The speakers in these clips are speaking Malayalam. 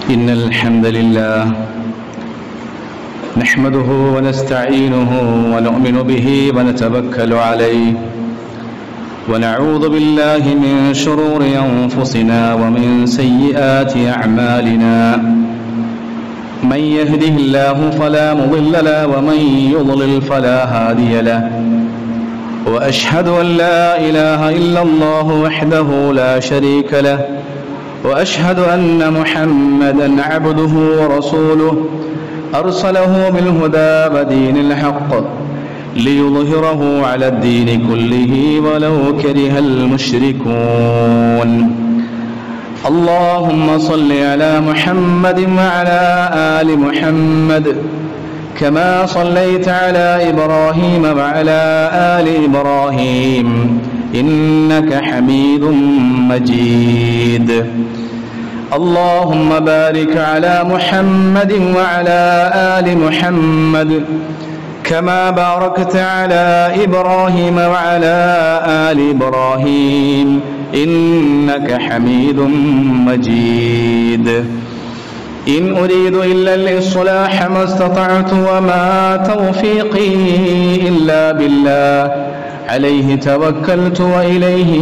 إن الحمد لله نحمده ونستعينه ونؤمن به ونتوكل عليه ونعوذ بالله من شرور أنفسنا ومن سيئات أعمالنا من يهده الله فلا مضل له ومن يضلل فلا هادي له واشهد ان لا اله الا الله وحده لا شريك له واشهد ان محمدا عبده ورسوله ارسله بالهدى ودين الحق ليظهره على الدين كله ولو كره المشركون اللهم صل على محمد وعلى ال محمد كما صليت على ابراهيم وعلى ال ابراهيم انك حميد مجيد اللهم بارك على محمد وعلى ال محمد كما باركت على ابراهيم وعلى ال ابراهيم انك حميد مجيد إن أريد إلا الإصلاح ما استطعت وما توفيقي إلا بالله عليه توكلت وإليه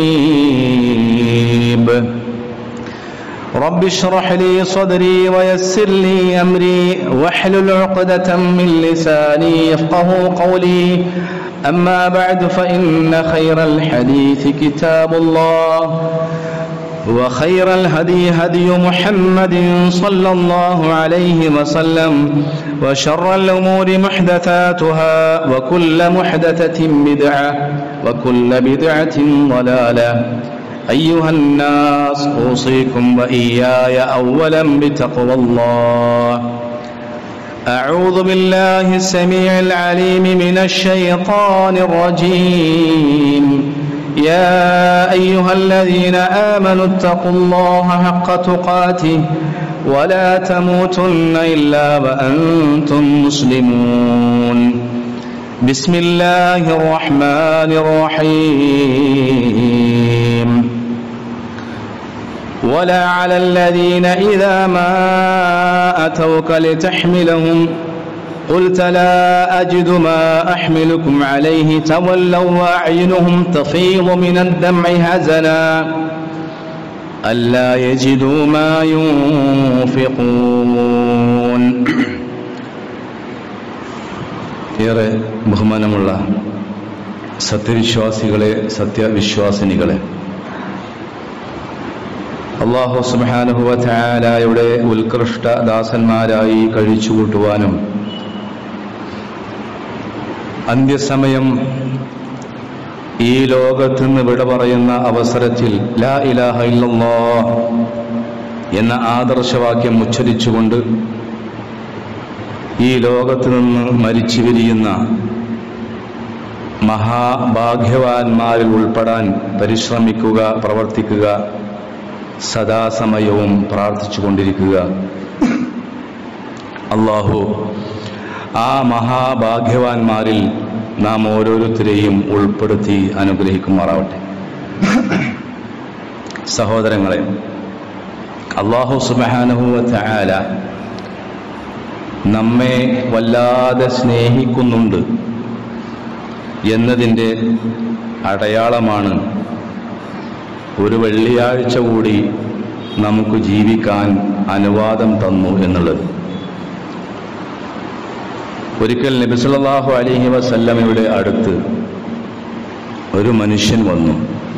أنيب رب اشرح لي صدري ويسر لي أمري واحلل عقدة من لساني يفقه قولي أما بعد فإن خير الحديث كتاب الله وخير الهدي هدي محمد صلى الله عليه وسلم وشر الأمور محدثاتها وكل محدثة بدعة وكل بدعة ضلالة أيها الناس أوصيكم وإياي أولا بتقوى الله أعوذ بالله السميع العليم من الشيطان الرجيم يا أيها الذين آمنوا اتقوا الله حق تقاته ولا تموتن إلا وأنتم مسلمون بسم الله الرحمن الرحيم ولا على الذين إذا ما أتوك لتحملهم قلت لا أجد ما أحملكم عليه تولوا وأعينهم تفيض من الدمع هزنا ألا يجدوا ما ينفقون ഏറെ ബഹുമാനമുള്ള സത്യവിശ്വാസികളെ സത്യവിശ്വാസിനികളെ അള്ളാഹു സുബാനുഹുവ ധായാലയുടെ ഉത്കൃഷ്ട ദാസന്മാരായി കഴിച്ചുകൂട്ടുവാനും അന്ത്യസമയം ഈ ലോകത്ത് നിന്ന് വിട പറയുന്ന അവസരത്തിൽ ലാ ഇലാഹ ഇല്ലല്ലാ എന്ന ആദർശവാക്യം ഉച്ചരിച്ചുകൊണ്ട് ഈ ലോകത്ത് നിന്ന് മരിച്ചു വിരിയുന്ന മഹാഭാഗ്യവാന്മാരിൽ ഉൾപ്പെടാൻ പരിശ്രമിക്കുക പ്രവർത്തിക്കുക സദാസമയവും പ്രാർത്ഥിച്ചു കൊണ്ടിരിക്കുക അള്ളാഹു ആ മഹാഭാഗ്യവാന്മാരിൽ നാം ഓരോരുത്തരെയും ഉൾപ്പെടുത്തി അനുഗ്രഹിക്കുമാറാവട്ടെ സഹോദരങ്ങളെ അള്ളാഹു സുബാനുഭവത്തെ ആല നമ്മെ വല്ലാതെ സ്നേഹിക്കുന്നുണ്ട് എന്നതിൻ്റെ അടയാളമാണ് ഒരു വെള്ളിയാഴ്ച കൂടി നമുക്ക് ജീവിക്കാൻ അനുവാദം തന്നു എന്നുള്ളത് ഒരിക്കൽ നബിസുല്ലാഹു അലിഹി വസല്ലമയുടെ അടുത്ത് ഒരു മനുഷ്യൻ വന്നു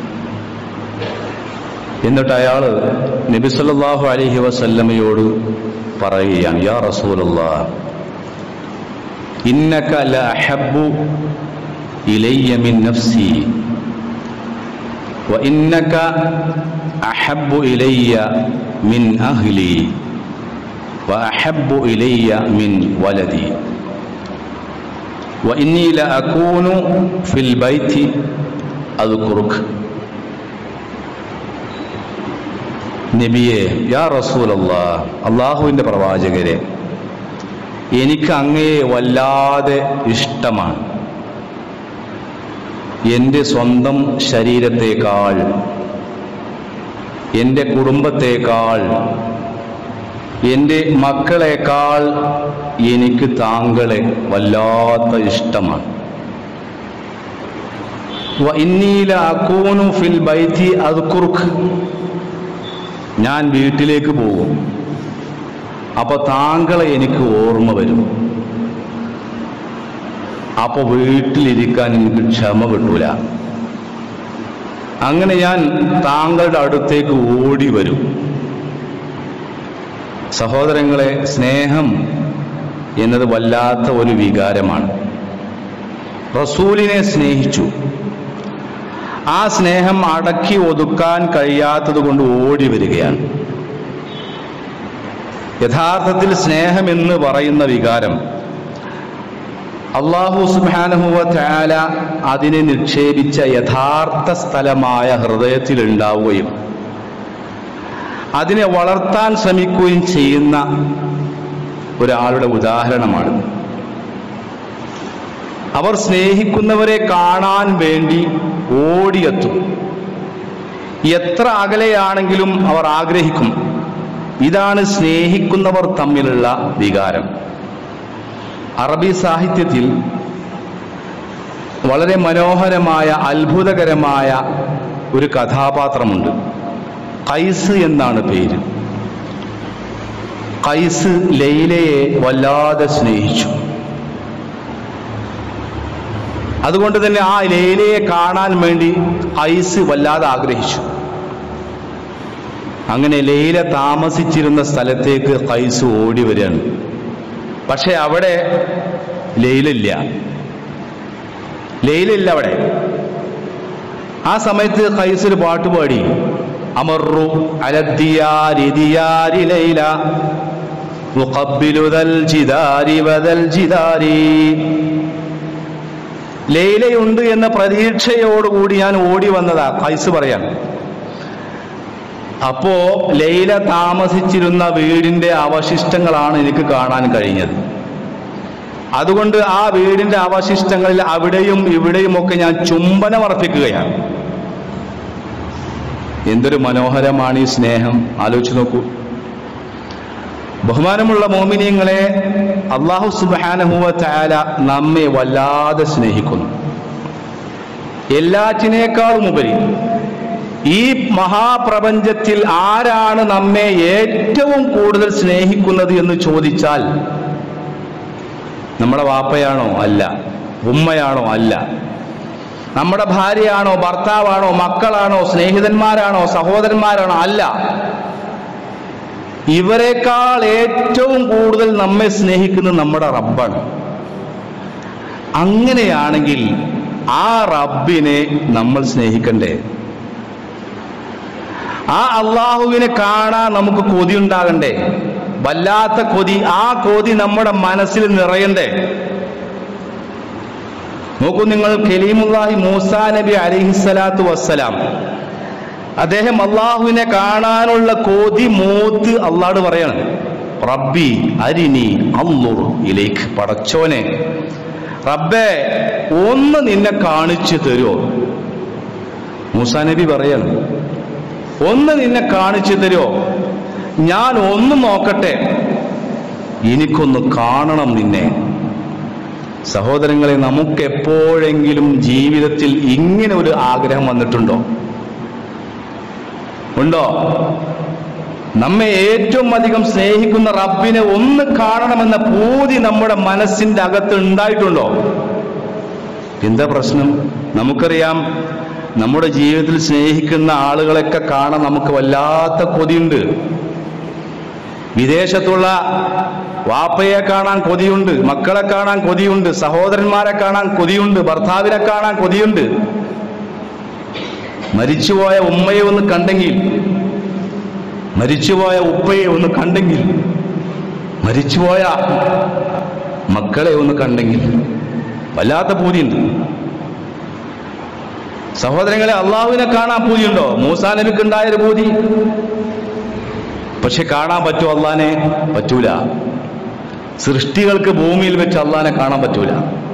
എന്നിട്ട് അയാൾ നബിസുല്ലാഹു അലിഹി വസല്ലമയോട് പറയുകയാണ് യാ റസൂലല്ലാ ഇന്നക ല അഹബ്ബു ഇലയ്യ മിൻ നഫ്സി وإنك أحب إلي من أهلي وأحب إلي من ولدي وإني لأكون في البيت أذكرك നബിയെ യാ റസൂൽ അള്ളാ അള്ളാഹുവിൻ്റെ പ്രവാചകരെ എനിക്ക് അങ്ങയെ വല്ലാതെ ഇഷ്ടമാണ് എൻ്റെ സ്വന്തം ശരീരത്തേക്കാൾ എൻ്റെ കുടുംബത്തേക്കാൾ എൻ്റെ മക്കളെക്കാൾ എനിക്ക് താങ്കളെ വല്ലാത്ത ഇഷ്ടമാണ് വ ഇന്നീല അക്കൂനു ഫിൽ ബൈത്തി അദ്കുർക്ക് ഞാൻ വീട്ടിലേക്ക് പോകും അപ്പൊ താങ്കളെ എനിക്ക് ഓർമ്മ വരും അപ്പൊ വീട്ടിലിരിക്കാൻ എനിക്ക് ക്ഷമ കിട്ടൂല അങ്ങനെ ഞാൻ താങ്കളുടെ അടുത്തേക്ക് ഓടി വരും സഹോദരങ്ങളെ സ്നേഹം എന്നത് വല്ലാത്ത ഒരു വികാരമാണ് റസൂലിനെ സ്നേഹിച്ചു ആ സ്നേഹം അടക്കി ഒതുക്കാൻ കഴിയാത്തത് കൊണ്ട് ഓടി വരികയാണ് യഥാർത്ഥത്തിൽ സ്നേഹമെന്ന് പറയുന്ന വികാരം അള്ളാഹു സുബാനഹുവ ത്യാല അതിനെ നിക്ഷേപിച്ച യഥാർത്ഥ സ്ഥലമായ ഹൃദയത്തിൽ ഉണ്ടാവുകയും അതിനെ വളർത്താൻ ശ്രമിക്കുകയും ചെയ്യുന്ന ഒരാളുടെ ഉദാഹരണമാണ് അവർ സ്നേഹിക്കുന്നവരെ കാണാൻ വേണ്ടി ഓടിയെത്തും എത്ര അകലെയാണെങ്കിലും അവർ ആഗ്രഹിക്കും ഇതാണ് സ്നേഹിക്കുന്നവർ തമ്മിലുള്ള വികാരം അറബി സാഹിത്യത്തിൽ വളരെ മനോഹരമായ അത്ഭുതകരമായ ഒരു കഥാപാത്രമുണ്ട് കൈസ് എന്നാണ് പേര് കൈസ് ലൈലയെ വല്ലാതെ സ്നേഹിച്ചു അതുകൊണ്ട് തന്നെ ആ ലൈലയെ കാണാൻ വേണ്ടി ഐസ് വല്ലാതെ ആഗ്രഹിച്ചു അങ്ങനെ ലൈല താമസിച്ചിരുന്ന സ്ഥലത്തേക്ക് കൈസ് ഓടി വരികയാണ് പക്ഷെ അവിടെ ലൈലില്ല ലൈലില്ല അവിടെ ആ സമയത്ത് കൈസ് ഒരു പാട്ട് പാടി അമറു അലദ്ദിയാരി ദിയാരി ലൈല ഉഖബ്ബിലു ദൽ ജിദാരി വദൽ ജിദാരി ലൈലയുണ്ട് എന്ന പ്രതീക്ഷയോടുകൂടി ഞാൻ ഓടി വന്നതാ കൈസ് പറയാൻ അപ്പോ ലൈല താമസിച്ചിരുന്ന വീടിന്റെ അവശിഷ്ടങ്ങളാണ് എനിക്ക് കാണാൻ കഴിഞ്ഞത് അതുകൊണ്ട് ആ വീടിന്റെ അവശിഷ്ടങ്ങളിൽ അവിടെയും ഇവിടെയും ഒക്കെ ഞാൻ ചുംബനം അർപ്പിക്കുകയാണ് എന്തൊരു മനോഹരമാണ് ഈ സ്നേഹം ആലോചിച്ച് നോക്കൂ ബഹുമാനമുള്ള മോമിനിയങ്ങളെ അള്ളാഹു സുബാനഹുവ ചായാല നമ്മെ വല്ലാതെ സ്നേഹിക്കുന്നു എല്ലാറ്റിനേക്കാളും ഉപരി ഈ മഹാപ്രപഞ്ചത്തിൽ ആരാണ് നമ്മെ ഏറ്റവും കൂടുതൽ സ്നേഹിക്കുന്നത് എന്ന് ചോദിച്ചാൽ നമ്മുടെ വാപ്പയാണോ അല്ല ഉമ്മയാണോ അല്ല നമ്മുടെ ഭാര്യയാണോ ഭർത്താവാണോ മക്കളാണോ സ്നേഹിതന്മാരാണോ സഹോദരന്മാരാണോ അല്ല ഇവരെക്കാൾ ഏറ്റവും കൂടുതൽ നമ്മെ സ്നേഹിക്കുന്നത് നമ്മുടെ റബ്ബാണ് അങ്ങനെയാണെങ്കിൽ ആ റബ്ബിനെ നമ്മൾ സ്നേഹിക്കണ്ടേ ആ അള്ളാഹുവിനെ കാണാൻ നമുക്ക് കൊതി ഉണ്ടാകണ്ടേ വല്ലാത്ത കൊതി ആ കൊതി നമ്മുടെ മനസ്സിൽ നിറയണ്ടേ നോക്കൂ നിങ്ങൾ കലീമുല്ലാഹി മൂസാ നബി അലിഹിസ്സലാത്തു വസ്സലാം അദ്ദേഹം അള്ളാഹുവിനെ കാണാനുള്ള കൊതി മൂത്ത് അള്ളാട് പറയാണ് റബ്ബി അരിനി അല്ലുർ ഇലേക്ക് പടച്ചോനെ റബ്ബേ ഒന്ന് നിന്നെ കാണിച്ചു തരുമോ മൂസാ നബി പറയാണ് ഒന്ന് നിന്നെ കാണിച്ചു തരുമോ ഞാൻ ഒന്ന് നോക്കട്ടെ എനിക്കൊന്ന് കാണണം നിന്നെ സഹോദരങ്ങളെ നമുക്ക് എപ്പോഴെങ്കിലും ജീവിതത്തിൽ ഇങ്ങനെ ഒരു ആഗ്രഹം വന്നിട്ടുണ്ടോ ഉണ്ടോ നമ്മെ ഏറ്റവും അധികം സ്നേഹിക്കുന്ന റബ്ബിനെ ഒന്ന് കാണണമെന്ന പൂതി നമ്മുടെ മനസ്സിന്റെ അകത്ത് ഉണ്ടായിട്ടുണ്ടോ എന്താ പ്രശ്നം നമുക്കറിയാം നമ്മുടെ ജീവിതത്തിൽ സ്നേഹിക്കുന്ന ആളുകളെയൊക്കെ കാണാൻ നമുക്ക് വല്ലാത്ത കൊതിയുണ്ട് വിദേശത്തുള്ള വാപ്പയെ കാണാൻ കൊതിയുണ്ട് മക്കളെ കാണാൻ കൊതിയുണ്ട് സഹോദരന്മാരെ കാണാൻ കൊതിയുണ്ട് ഭർത്താവിനെ കാണാൻ കൊതിയുണ്ട് മരിച്ചുപോയ ഉമ്മയെ ഒന്ന് കണ്ടെങ്കിൽ മരിച്ചുപോയ ഉപ്പയെ ഒന്ന് കണ്ടെങ്കിൽ മരിച്ചുപോയ മക്കളെ ഒന്ന് കണ്ടെങ്കിൽ വല്ലാത്ത പൂതിയുണ്ട് സഹോദരങ്ങളെ അള്ളാഹുവിനെ കാണാൻ പൂതിയുണ്ടോ മൂസാ നബിക്ക് ഉണ്ടായൊരു പൂതി പക്ഷെ കാണാൻ പറ്റുമോ അള്ളാനെ പറ്റൂല സൃഷ്ടികൾക്ക് ഭൂമിയിൽ വെച്ച് അള്ളാനെ കാണാൻ പറ്റൂല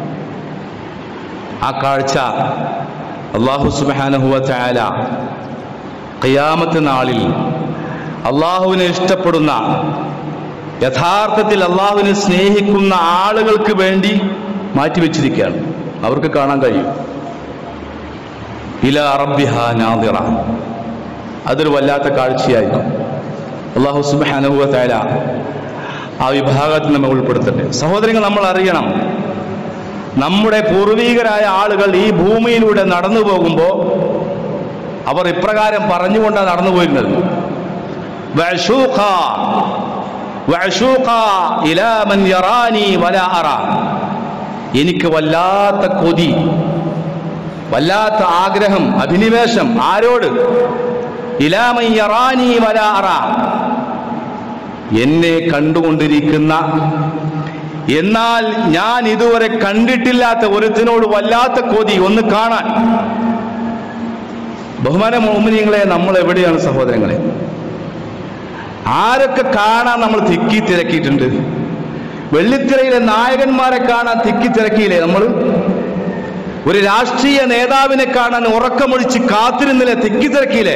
ആ കാഴ്ച അള്ളാഹു സുബാനഹുവ ചായാല ഖിയാമത്ത് നാളിൽ അള്ളാഹുവിനെ ഇഷ്ടപ്പെടുന്ന യഥാർത്ഥത്തിൽ അള്ളാഹുവിനെ സ്നേഹിക്കുന്ന ആളുകൾക്ക് വേണ്ടി മാറ്റിവെച്ചിരിക്കുകയാണ് അവർക്ക് കാണാൻ കഴിയും ഇല അറബിഹ നാദിറ അതൊരു വല്ലാത്ത കാഴ്ചയായിരിക്കും അള്ളാഹു സുബാനുഭവ തേല ആ വിഭാഗത്തിൽ നമ്മെ ഉൾപ്പെടുത്തട്ടെ സഹോദരങ്ങൾ നമ്മൾ അറിയണം നമ്മുടെ പൂർവീകരായ ആളുകൾ ഈ ഭൂമിയിലൂടെ നടന്നു പോകുമ്പോൾ അവർ ഇപ്രകാരം പറഞ്ഞുകൊണ്ടാണ് നടന്നു പോയിരുന്നത് വഅശൂഖാ, വഅശൂഖാ ഇലാ മൻ യറാനി വലാ അറ. എനിക്ക് വല്ലാത്ത കൊതി വല്ലാത്ത ആഗ്രഹം അഭിനിവേശം ആരോട് ഇലാമൻ യറാനി വലാ അറ. എന്നെ കണ്ടുകൊണ്ടിരിക്കുന്ന എന്നാൽ ഞാൻ ഇതുവരെ കണ്ടിട്ടില്ലാത്ത ഒരുത്തിനോട് വല്ലാത്ത കൊതി ഒന്ന് കാണാൻ ബഹുമാന മോമിനിയങ്ങളെ നമ്മൾ എവിടെയാണ് സഹോദരങ്ങളെ ആരൊക്കെ കാണാൻ നമ്മൾ തിക്കി തിരക്കിയിട്ടുണ്ട് വെള്ളിത്തിരയിലെ നായകന്മാരെ കാണാൻ തിക്കി തിരക്കിയില്ലേ നമ്മൾ ഒരു രാഷ്ട്രീയ നേതാവിനെ കാണാൻ ഉറക്കമൊഴിച്ച് കാത്തിരുന്നില്ലേ തിക്കി തിരക്കിയില്ലേ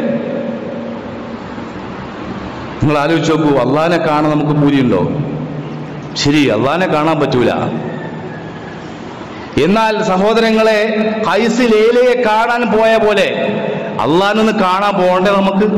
നിങ്ങൾ ആലോചിച്ച് നോക്കൂ അള്ളാനെ കാണാൻ നമുക്ക് പൂരിയുണ്ടോ ശരി അള്ളാനെ കാണാൻ പറ്റൂല എന്നാൽ സഹോദരങ്ങളെ കൈസ് ലേലയെ കാണാൻ പോയ പോലെ അള്ളാനൊന്ന് കാണാൻ പോകണ്ടേ നമുക്ക്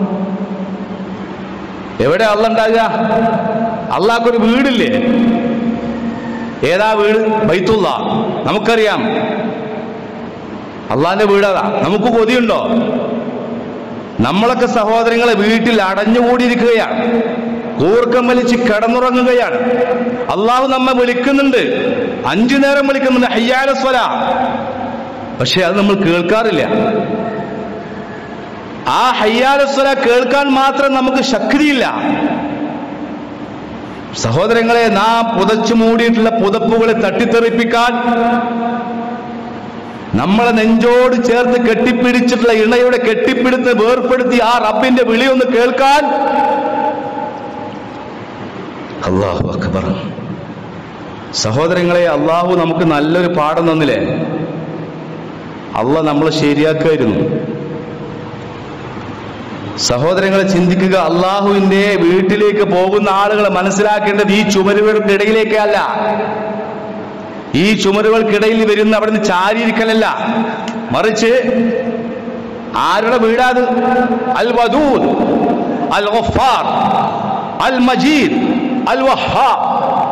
എവിടെ അള്ള ഉണ്ടാകുക അള്ളാഹ്ക്കൊരു വീടില്ലേ ഏതാ വീട് ബൈത്തുള്ള നമുക്കറിയാം അള്ളാന്റെ വീടതാ നമുക്ക് കൊതിയുണ്ടോ നമ്മളൊക്കെ സഹോദരങ്ങളെ വീട്ടിൽ അടഞ്ഞുകൂടിയിരിക്കുകയാണ് കൂർക്കം വലിച്ച് കിടന്നുറങ്ങുകയാണ് അള്ളാഹു നമ്മെ വിളിക്കുന്നുണ്ട് അഞ്ചു നേരം വിളിക്കുന്നുണ്ട് ഹയ്യാലസ്വല പക്ഷെ അത് നമ്മൾ കേൾക്കാറില്ല ആ ഹയ്യാലസ്വല കേൾക്കാൻ മാത്രം നമുക്ക് ശക്തിയില്ല സഹോദരങ്ങളെ നാം പുതച്ചു മൂടിയിട്ടുള്ള പുതപ്പുകളെ തട്ടിത്തെറിപ്പിക്കാൻ നമ്മളെ നെഞ്ചോട് ചേർത്ത് കെട്ടിപ്പിടിച്ചിട്ടുള്ള ഇണയുടെ കെട്ടിപ്പിടുത്ത് വേർപ്പെടുത്തി ആ റബ്ബിന്റെ വിളി ഒന്ന് കേൾക്കാൻ അള്ളാഹു അക്ബർ സഹോദരങ്ങളെ അള്ളാഹു നമുക്ക് നല്ലൊരു പാഠം തന്നില്ലേ അള്ള നമ്മളെ ശരിയാക്കുമായിരുന്നു സഹോദരങ്ങളെ ചിന്തിക്കുക അള്ളാഹുവിന്റെ വീട്ടിലേക്ക് പോകുന്ന ആളുകളെ മനസ്സിലാക്കേണ്ടത് ഈ ചുമരുകൾക്കിടയിലേക്കല്ല ഈ ചുമരുകൾക്കിടയിൽ വരുന്ന അവിടുന്ന് ചാരിയിരിക്കലല്ല മറിച്ച് ആരുടെ വീടാത് അൽ വദൂദ് അൽ ഗഫാർ അൽ മജീദ് അൽ വഹാബ്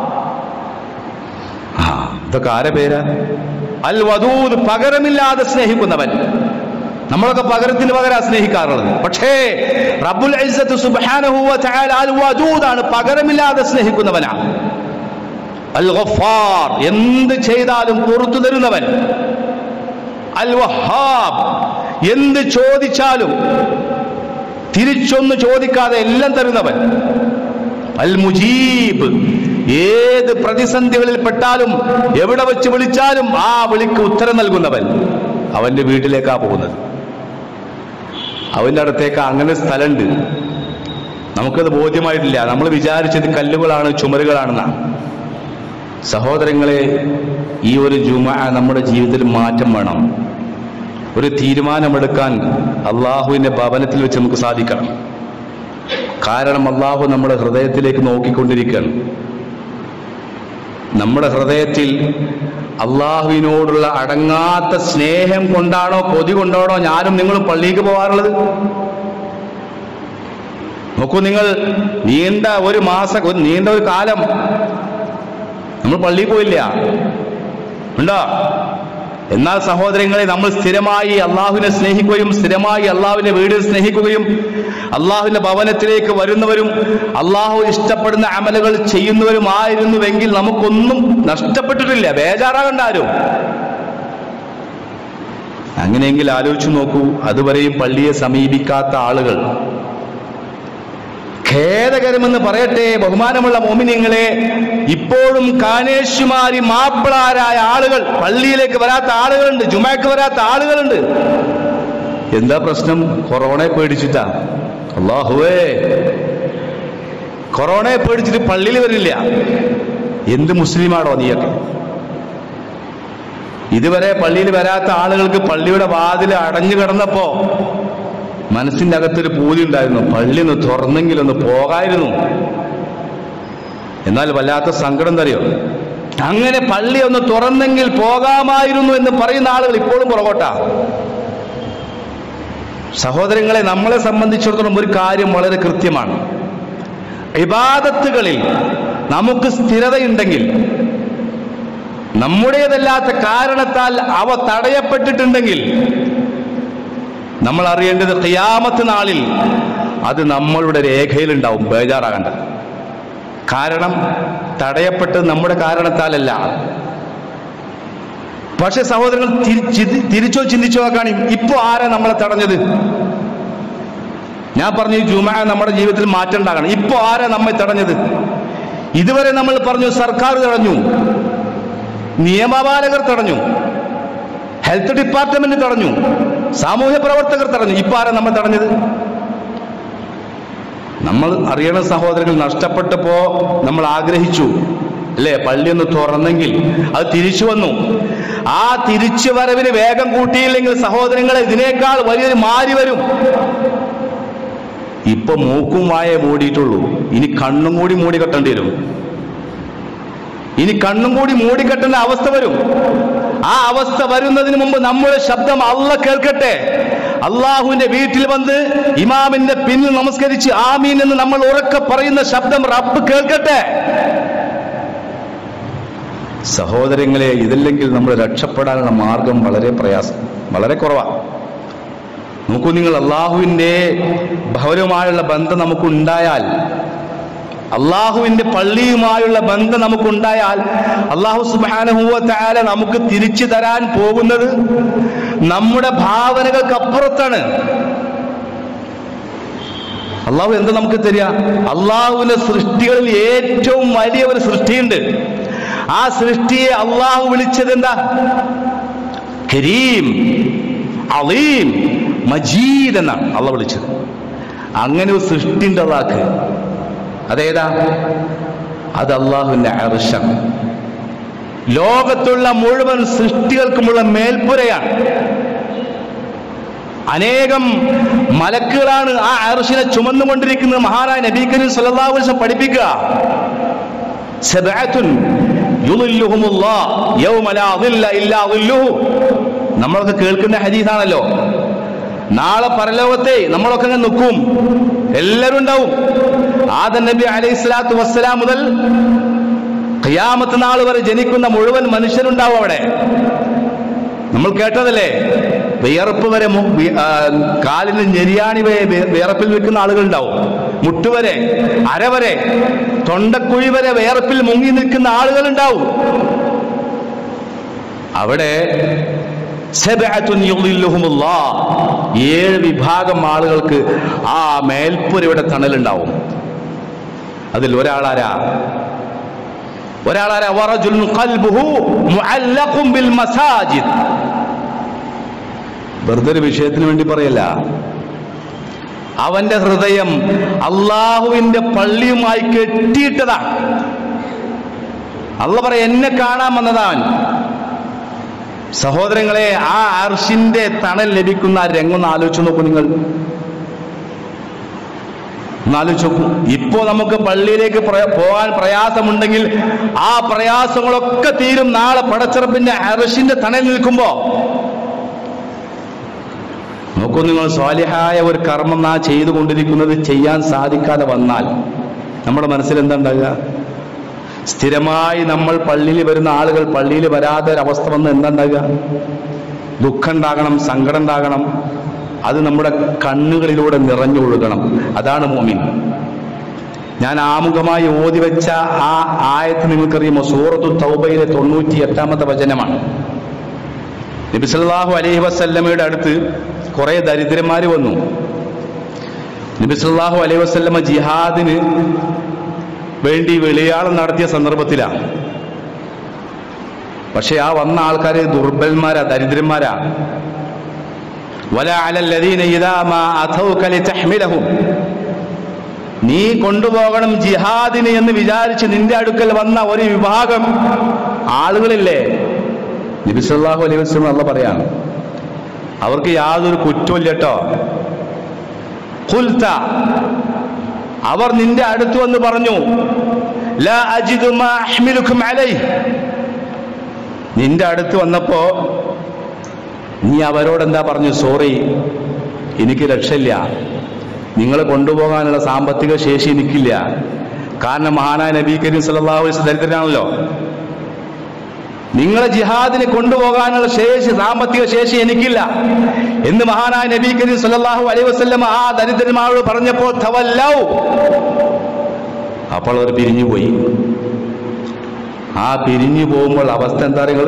ആ ഇതൊക്കെ ആരെ പേരാ അൽ വദൂദ് പകരമില്ലാതെ സ്നേഹിക്കുന്നവൻ നമ്മളൊക്കെ പകരത്തിന് പകരം സ്നേഹിക്കാറുള്ളത് പക്ഷേ റബ്ബുൽ ഇസ്സത്ത് സുബ്ഹാനഹു വ തആല അൽ വദൂദാണ് പകരമില്ലാതെ സ്നേഹിക്കുന്നവനാണ് അൽ ഗഫാർ എന്ത് ചെയ്താലും പുറത്തു തരുന്നവൻ അൽ വഹാബ് എന്ത് ചോദിച്ചാലും തിരിച്ചൊന്ന് ചോദിക്കാതെ എല്ലാം തരുന്നവൻ അൽ മുജീബ് ഏത് പ്രതിസന്ധികളിൽ പെട്ടാലും എവിടെ വെച്ച് വിളിച്ചാലും ആ വിളിക്ക് ഉത്തരം നൽകുന്നവൻ അവന്റെ വീട്ടിലേക്കാ പോകുന്നത് അവന്റെ അടുത്തേക്ക് അങ്ങനെ സ്ഥലമുണ്ട് നമുക്കത് ബോധ്യമായിട്ടില്ല നമ്മൾ വിചാരിച്ചത് കല്ലുകളാണ് ചുമരുകളാണെന്നാണ് സഹോദരങ്ങളെ ഈ ഒരു ജുമ നമ്മുടെ ജീവിതത്തിൽ മാറ്റം വേണം ഒരു തീരുമാനമെടുക്കാൻ അള്ളാഹുവിന്റെ ഭവനത്തിൽ വെച്ച് നമുക്ക് സാധിക്കണം കാരണം അള്ളാഹു നമ്മുടെ ഹൃദയത്തിലേക്ക് നോക്കിക്കൊണ്ടിരിക്കുകയാണ് നമ്മുടെ ഹൃദയത്തിൽ അള്ളാഹുവിനോടുള്ള അടങ്ങാത്ത സ്നേഹം കൊണ്ടാണോ കൊതി കൊണ്ടാണോ ഞാനും നിങ്ങളും പള്ളിക്ക് പോകാറുള്ളത് നോക്കൂ നിങ്ങൾ നീണ്ട ഒരു മാസം ഒരു നീണ്ട ഒരു കാലം നമ്മൾ പള്ളിയിൽ പോയില്ല ഉണ്ടോ എന്നാൽ സഹോദരങ്ങളെ നമ്മൾ സ്ഥിരമായി അള്ളാഹുവിനെ സ്നേഹിക്കുകയും സ്ഥിരമായി അള്ളാഹുവിന്റെ വീട് സ്നേഹിക്കുകയും അള്ളാഹുവിന്റെ ഭവനത്തിലേക്ക് വരുന്നവരും അള്ളാഹു ഇഷ്ടപ്പെടുന്ന അമലുകൾ ചെയ്യുന്നവരുമായിരുന്നുവെങ്കിൽ നമുക്കൊന്നും നഷ്ടപ്പെട്ടിട്ടില്ല ബേജാറാകണ്ട ആരും അങ്ങനെയെങ്കിൽ ആലോചിച്ചു നോക്കൂ അതുവരെയും പള്ളിയെ സമീപിക്കാത്ത ആളുകൾ ഖേദകരമെന്ന് പറയട്ടെ ബഹുമാനമുള്ള മോമിനിങ്ങളെ ഇപ്പോഴും കാനേശുമാരി മാപ്പിളാരായ ആളുകൾ പള്ളിയിലേക്ക് വരാത്ത ആളുകളുണ്ട് ജുമാക്ക് വരാത്ത ആളുകളുണ്ട് എന്താ പ്രശ്നം കൊറോണയെ പേടിച്ചിട്ടാ അള്ളാഹുവേ കൊറോണയെ പേടിച്ചിട്ട് പള്ളിയിൽ വരില്ല എന്ത് മുസ്ലിമാണോ നീയൊക്കെ ഇതുവരെ പള്ളിയിൽ വരാത്ത ആളുകൾക്ക് പള്ളിയുടെ വാതിൽ അടഞ്ഞു കിടന്നപ്പോ മനസ്സിന്റെ അകത്തൊരു പൂതി ഉണ്ടായിരുന്നു പള്ളി ഒന്ന് തുറന്നെങ്കിലൊന്ന് പോകായിരുന്നു എന്നാൽ വല്ലാത്ത സങ്കടം തറിയോ അങ്ങനെ പള്ളി ഒന്ന് തുറന്നെങ്കിൽ പോകാമായിരുന്നു എന്ന് പറയുന്ന ആളുകൾ ഇപ്പോഴും പുറകോട്ടാ സഹോദരങ്ങളെ നമ്മളെ സംബന്ധിച്ചിടത്തോളം ഒരു കാര്യം വളരെ കൃത്യമാണ് ഇബാദത്തുകളിൽ നമുക്ക് സ്ഥിരതയുണ്ടെങ്കിൽ നമ്മുടേതല്ലാത്ത കാരണത്താൽ അവ തടയപ്പെട്ടിട്ടുണ്ടെങ്കിൽ നമ്മൾ അറിയേണ്ടത് ഖിയാമത്ത് നാളിൽ അത് നമ്മളുടെ രേഖയിലുണ്ടാവും ബേജാറാകണ്ട കാരണം തടയപ്പെട്ടത് നമ്മുടെ കാരണത്താലല്ല പക്ഷെ സഹോദരങ്ങൾ തിരി- ചിന്തി- തിരിച്ചോ ചിന്തിച്ചോ നോക്കാണ് ഇപ്പോ ആരാ നമ്മളെ തടഞ്ഞത് ഞാൻ പറഞ്ഞു ഈ ജുമ നമ്മുടെ ജീവിതത്തിൽ മാറ്റം ഉണ്ടാകണം ഇപ്പോ ആരാ നമ്മെ തടഞ്ഞത് ഇതുവരെ നമ്മൾ പറഞ്ഞു സർക്കാർ തടഞ്ഞു നിയമപാലകർ തടഞ്ഞു ഹെൽത്ത് ഡിപ്പാർട്ട്മെന്റ് തടഞ്ഞു സാമൂഹ്യ പ്രവർത്തകർ തടഞ്ഞു ഇപ്പൊ ആരാ നമ്മൾ തടഞ്ഞത് നമ്മൾ അറിയണ സഹോദരങ്ങൾ നഷ്ടപ്പെട്ടപ്പോ നമ്മൾ ആഗ്രഹിച്ചു അല്ലേ പള്ളി ഒന്ന് തുറന്നെങ്കിൽ അത് തിരിച്ചു വന്നു ആ തിരിച്ചു വരവിന് വേഗം കൂട്ടിയില്ലെങ്കിൽ സഹോദരങ്ങളെ ഇതിനേക്കാൾ വലിയൊരു മാറി വരും ഇപ്പൊ മൂക്കും വായ മൂടിയിട്ടുള്ളൂ ഇനി കണ്ണും കൂടി മൂടി കെട്ടേണ്ടി വരും ഇനി കണ്ണും കൂടി മൂടിക്കെട്ടേണ്ട അവസ്ഥ വരും ആ അവസ്ഥ വരുന്നതിന് മുമ്പ് നമ്മുടെ ശബ്ദം അല്ല കേൾക്കട്ടെ അള്ളാഹുവിന്റെ വീട്ടിൽ വന്ന് ഇമാമിന്റെ പിന്നിൽ നമസ്കരിച്ച് ആമീൻ എന്ന് നമ്മൾ ഉറക്കെ പറയുന്ന ശബ്ദം റബ്ബ് കേൾക്കട്ടെ സഹോദരങ്ങളെ ഇതില്ലെങ്കിൽ നമ്മൾ രക്ഷപ്പെടാനുള്ള മാർഗം വളരെ പ്രയാസം വളരെ കുറവാണ് നോക്കൂ നിങ്ങൾ അള്ളാഹുവിൻ്റെ ഭവനവുമായുള്ള ബന്ധം നമുക്കുണ്ടായാൽ അള്ളാഹുവിന്റെ പള്ളിയുമായുള്ള ബന്ധം നമുക്കുണ്ടായാൽ അള്ളാഹു സുബാനഹുവ താല നമുക്ക് തിരിച്ചു തരാൻ പോകുന്നത് നമ്മുടെ ഭാവനകൾക്കപ്പുറത്താണ് അള്ളാഹു എന്താ നമുക്ക് തരിക അള്ളാഹുവിന്റെ സൃഷ്ടികളിൽ ഏറ്റവും വലിയ ഒരു സൃഷ്ടിയുണ്ട് ആ സൃഷ്ടിയെ അള്ളാഹു വിളിച്ചത് എന്താ കരീം അലീം മജീദ് എന്നാണ് അള്ളാഹ് വിളിച്ചത് അങ്ങനെ ഒരു സൃഷ്ടിൻ്റെ അള്ളാഹ് അതേതാ അത് അള്ളാഹുവിന്റെ അർഷാണ് ലോകത്തുള്ള മുഴുവൻ സൃഷ്ടികൾക്കുമുള്ള മേൽപ്പുരയാണ് അനേകം മലക്കുകളാണ് ആ അർഷിനെ ചുമന്നുകൊണ്ടിരിക്കുന്നത് മഹാനായ നബി കരീം സല്ലല്ലാഹു അലൈഹി വസല്ലം പഠിപ്പിക്കുക സബഅത്തുൻ യുളില്ലുഹുമുല്ലാഹ് യൗമ ലാ ളില്ല ഇല്ലാ ളില്ലുഹു നമ്മളൊക്കെ കേൾക്കുന്ന ഹദീസാണല്ലോ നാളെ പരലോകത്തെ നമ്മളൊക്കെ അങ്ങ് നിൽക്കും എല്ലാവരും ഉണ്ടാവും ആദം നബി അലൈഹി സ്വലാത്തു വസ്സലാം മുതൽ ഖിയാമത്ത് നാൾ വരെ ജനിക്കുന്ന മുഴുവൻ മനുഷ്യരുണ്ടാവും അവിടെ നമ്മൾ കേട്ടതല്ലേ വിയർപ്പ് വരെ മു- വി- ആ, കാലിന് ഞെരിയാണി വരെ വി- വിയർപ്പിൽ വെക്കുന്ന ആളുകളുണ്ടാവും മുട്ടുവരെ അരവരെ തൊണ്ടക്കുഴി വരെ വിയർപ്പിൽ മുങ്ങി നിൽക്കുന്ന ആളുകളുണ്ടാവും അവിടെ സബഅത്തുൻ യുളില്ലുഹുമുല്ലാഹ്. ഏഴ് വിഭാഗം ആളുകൾക്ക് ആ മേൽപ്പുരയുടെ തണലുണ്ടാവും അതിൽ ഒരാളാരാ ഒരാളാരാ വറജുലുൻ ഖൽബുഹു മുഅല്ലഖും ബിൽ മസാജിദ് വെറുതെ ഒരു വിഷയത്തിന് വേണ്ടി പറയല്ല അവന്റെ ഹൃദയം അള്ളാഹുവിന്റെ പള്ളിയുമായി കെട്ടിയിട്ടതാ അല്ല പറ എന്നെ കാണാൻ വന്നതാൻ സഹോദരങ്ങളെ ആ അർഷിന്റെ തണൽ ലഭിക്കുന്ന ആ രംഗം ഒന്ന് ആലോചിച്ച് നോക്കൂ നിങ്ങൾ ഒന്ന് ആലോചിച്ച് നോക്കൂ ഇപ്പോ നമുക്ക് പള്ളിയിലേക്ക് പ്ര- പോകാൻ പ്രയാസമുണ്ടെങ്കിൽ ആ പ്രയാസങ്ങളൊക്കെ തീരും നാളെ പടച്ചിറപ്പിന്റെ അർഷിന്റെ തണൽ നിൽക്കുമ്പോ നോക്കൂ നിങ്ങൾ സ്വാലിഹായ ഒരു കർമ്മം നാ ചെയ്തുകൊണ്ടിരിക്കുന്നത് ചെയ്യാൻ സാധിക്കാതെ വന്നാൽ നമ്മുടെ മനസ്സിൽ എന്താ ഉണ്ടാകുക സ്ഥിരമായി നമ്മൾ പള്ളിയിൽ വരുന്ന ആളുകൾ പള്ളിയിൽ വരാത്ത ഒരവസ്ഥ വന്ന് എന്താ ഉണ്ടാകുക ദുഃഖം ഉണ്ടാകണം സങ്കടം ഉണ്ടാകണം അത് നമ്മുടെ കണ്ണുകളിലൂടെ നിറഞ്ഞൊഴുകണം അതാണ് മോമിൻ ഞാൻ ആമുഖമായി ഓതി വെച്ച ആ ആയത്ത് നിങ്ങൾക്കറിയുമോ സൂറത്തു തൗബയിലെ തൊണ്ണൂറ്റി എട്ടാമത്തെ വചനമാണ് നബി സല്ലല്ലാഹു അലൈഹി വസല്ലമയുടെ അടുത്ത് കുറെ ദരിദ്രന്മാർ വന്നു നബി സല്ലല്ലാഹു അലൈഹി വസല്ലമ ജിഹാദിന് വേണ്ടി വെളിയാളം നടത്തിയ സന്ദർഭത്തിലാണ് പക്ഷെ ആ വന്ന ആൾക്കാർ ദുർബലന്മാരാ ദരിദ്രന്മാരാ വല അലല്ലദീന ഇദാ മാ അഥൗക ലിതഹ്മിലഹും നീ കൊണ്ടുപോകണം ജിഹാദിന് എന്ന് വിചാരിച്ച് നിന്റെ അടുക്കൽ വന്ന ഒരു വിഭാഗം ആളുകളില്ലേ നബി സല്ലല്ലാഹു അലൈഹി വസല്ലം അല്ല പറയാണ് അവർക്ക് യാതൊരു കുറ്റവും കേട്ടോ ഖുൽത അവർ നിന്റെ അടുത്ത് വന്ന് പറഞ്ഞു ലാ അജിദു മാ അഹ്മിലുക്കും അലൈഹി നിന്റെ അടുത്ത് വന്നപ്പോ നീ അവരോട് എന്താ പറഞ്ഞു സോറി എനിക്ക് രക്ഷയില്ല നിങ്ങളെ കൊണ്ടുപോകാനുള്ള സാമ്പത്തിക ശേഷി എനിക്കില്ല കാരണം മഹാനായ നബി കരീം സല്ലല്ലാഹു അലൈഹി വസല്ലം ദരിദ്രനാണല്ലോ നിങ്ങളെ ജിഹാദിന് കൊണ്ടുപോകാനുള്ള ശേഷി സാമ്പത്തിക ശേഷി എനിക്കില്ല എന്ന് മഹാനായ നബി കരീം സല്ലല്ലാഹു അലൈഹി വസല്ലം ആ ദരിദ്രന്മാരോട് പറഞ്ഞപ്പോൾ തവല്ലൗ അപ്പോൾ അവർ പിരിഞ്ഞുപോയി ആ പിരിഞ്ഞു പോകുമ്പോൾ അവസ്ഥ എന്താ നിങ്ങൾ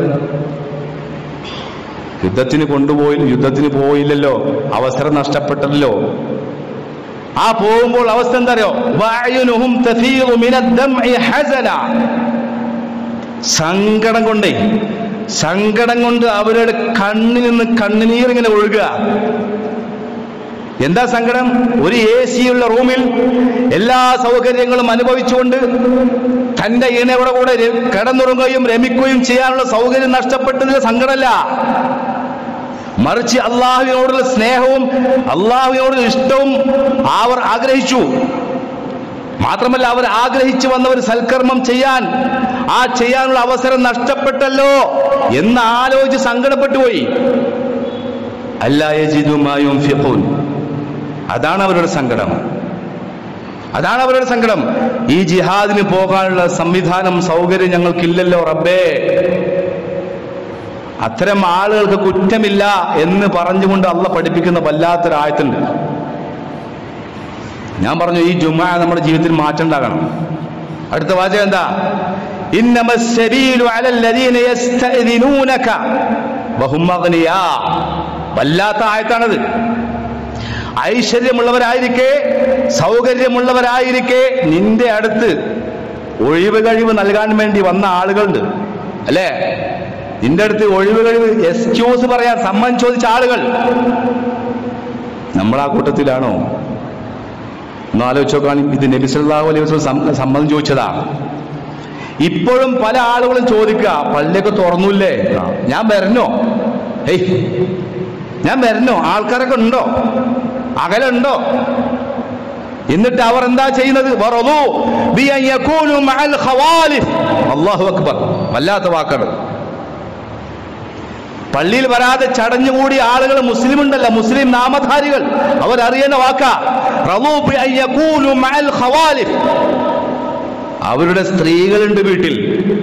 യുദ്ധത്തിന് കൊണ്ടുപോയി യുദ്ധത്തിന് പോയില്ലല്ലോ അവസരം നഷ്ടപ്പെട്ടല്ലോ ആ പോകുമ്പോൾ അവസ്ഥ എന്താ അറിയോ വഅയുനുഹും തഫീറു മിനദ്ദംഇ ഹസന സങ്കടം കൊണ്ടേ സങ്കടം കൊണ്ട് അവരുടെ കണ്ണിൽ നിന്ന് കണ്ണുനീർ ഇങ്ങനെ ഒഴുകുക എന്താ സങ്കടം ഒരു എ സിയുള്ള റൂമിൽ എല്ലാ സൗകര്യങ്ങളും അനുഭവിച്ചുകൊണ്ട് തന്റെ ഇണയുടെ കൂടെ ര- കിടന്നുറങ്ങുകയും രമിക്കുകയും ചെയ്യാനുള്ള സൗകര്യം നഷ്ടപ്പെട്ടതിൽ സങ്കടമല്ല മറിച്ച് അള്ളാഹുവിനോടുള്ള സ്നേഹവും അള്ളാഹുവിനോടുള്ള ഇഷ്ടവും അവർ ആഗ്രഹിച്ചു മാത്രമല്ല അവർ ആഗ്രഹിച്ചു വന്ന ഒരു സൽക്കർമ്മം ചെയ്യാൻ ആ ചെയ്യാനുള്ള അവസരം നഷ്ടപ്പെട്ടല്ലോ എന്ന് ആലോചിച്ച് സങ്കടപ്പെട്ടു പോയി അല്ലായജിതുമായും അതാണ് അവരുടെ സങ്കടം അതാണ് അവരുടെ സങ്കടം ഈ ജിഹാദിന് പോകാനുള്ള സംവിധാനം സൗകര്യം ഞങ്ങൾക്കില്ലല്ലോ റബ്ബേ അത്തരം ആളുകൾക്ക് കുറ്റമില്ല എന്ന് പറഞ്ഞുകൊണ്ട് അള്ള പഠിപ്പിക്കുന്ന വല്ലാത്തൊരായത്തുണ്ട് ഞാൻ പറഞ്ഞു ഈ ജുമാ നമ്മുടെ ജീവിതത്തിൽ മാറ്റം ഉണ്ടാകണം അടുത്ത വാചകം എന്താ ഇന്നമ السبيل على الذين يستأذنونك وهم أغنياء വല്ലാത്ത ആയത്താണത് ഐശ്വര്യമുള്ളവരായിരിക്കെ സൗകര്യമുള്ളവരായിരിക്കെ നിന്റെ അടുത്ത് ഒഴിവ് കഴിവ് നൽകാൻ വേണ്ടി വന്ന ആളുകളുണ്ട് അല്ലേ നിന്റെ അടുത്ത് ഒഴിവ് കഴിവ് എക്സ്ക്യൂസ് പറയാൻ സമ്മതം ചോദിച്ച ആളുകൾ നമ്മൾ ആ കൂട്ടത്തിലാണോ ഒന്ന് ആലോചിച്ച് നോക്കാൻ ഇത് നബി സല്ലല്ലാഹു അലൈഹി വസല്ലം സം- സമ്മതം ചോദിച്ചതാ ഇപ്പോഴും പല ആളുകളും ചോദിക്കുക പള്ളിയൊക്കെ തുറന്നില്ലേ ആ, ഞാൻ വരണോ ഏയ് ഞാൻ വരണോ ആൾക്കാരൊക്കെ ഉണ്ടോ അകലുണ്ടോ എന്നിട്ട് അവർ എന്താ ചെയ്യുന്നത് വറദു ബി അൻ യകൂനു മഅൽ ഖവാലിഫ് അല്ലാഹു അക്ബർ വല്ലാത്ത വാക്കാണ് പള്ളിയിൽ വരാതെ ചടഞ്ഞുകൂടിയ ആളുകൾ മുസ്ലിം ഉണ്ടല്ല മുസ്ലിം നാമധാരികൾ അവരറിയുന്ന വാക്ക റളൂ ബി അൻ യകൂനു മഅൽ ഖവാലിഫ് അവരുടെ സ്ത്രീകളുണ്ട് വീട്ടിൽ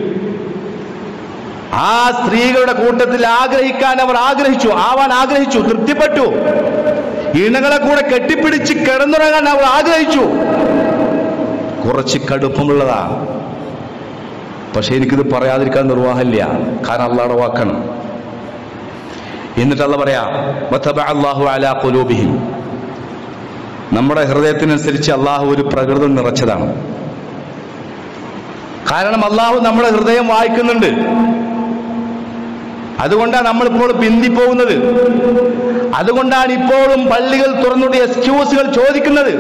ആ സ്ത്രീകളുടെ കൂട്ടത്തിൽ ആഗ്രഹിക്കാൻ അവർ ആഗ്രഹിച്ചു ആവാൻ ആഗ്രഹിച്ചു തൃപ്തിപ്പെട്ടു ഇണകളെ കൂടെ കെട്ടിപ്പിടിച്ച് കിടന്നുറങ്ങാൻ അവർ ആഗ്രഹിച്ചു കുറച്ച് കടുപ്പമുള്ളതാ പക്ഷെ എനിക്കിത് പറയാതിരിക്കാൻ നിർവാഹമില്ല കാരണം അള്ളാടെ വാക്കാണ് എന്നിട്ട് അല്ല പറയാ വത്തബഅ അല്ലാഹു അലാ ഖുലൂബിഹിം നമ്മുടെ ഹൃദയത്തിനനുസരിച്ച് അള്ളാഹു ഒരു പ്രകൃതം നിറച്ചതാണ് കാരണം അള്ളാഹു നമ്മുടെ ഹൃദയം വായിക്കുന്നുണ്ട് അതുകൊണ്ടാണ് നമ്മളിപ്പോൾ പിന്തിപ്പോകുന്നത് അതുകൊണ്ടാണ് ഇപ്പോഴും പള്ളികൾ തുറന്നുകൊണ്ട് എക്സ്ക്യൂസുകൾ ചോദിക്കുന്നത്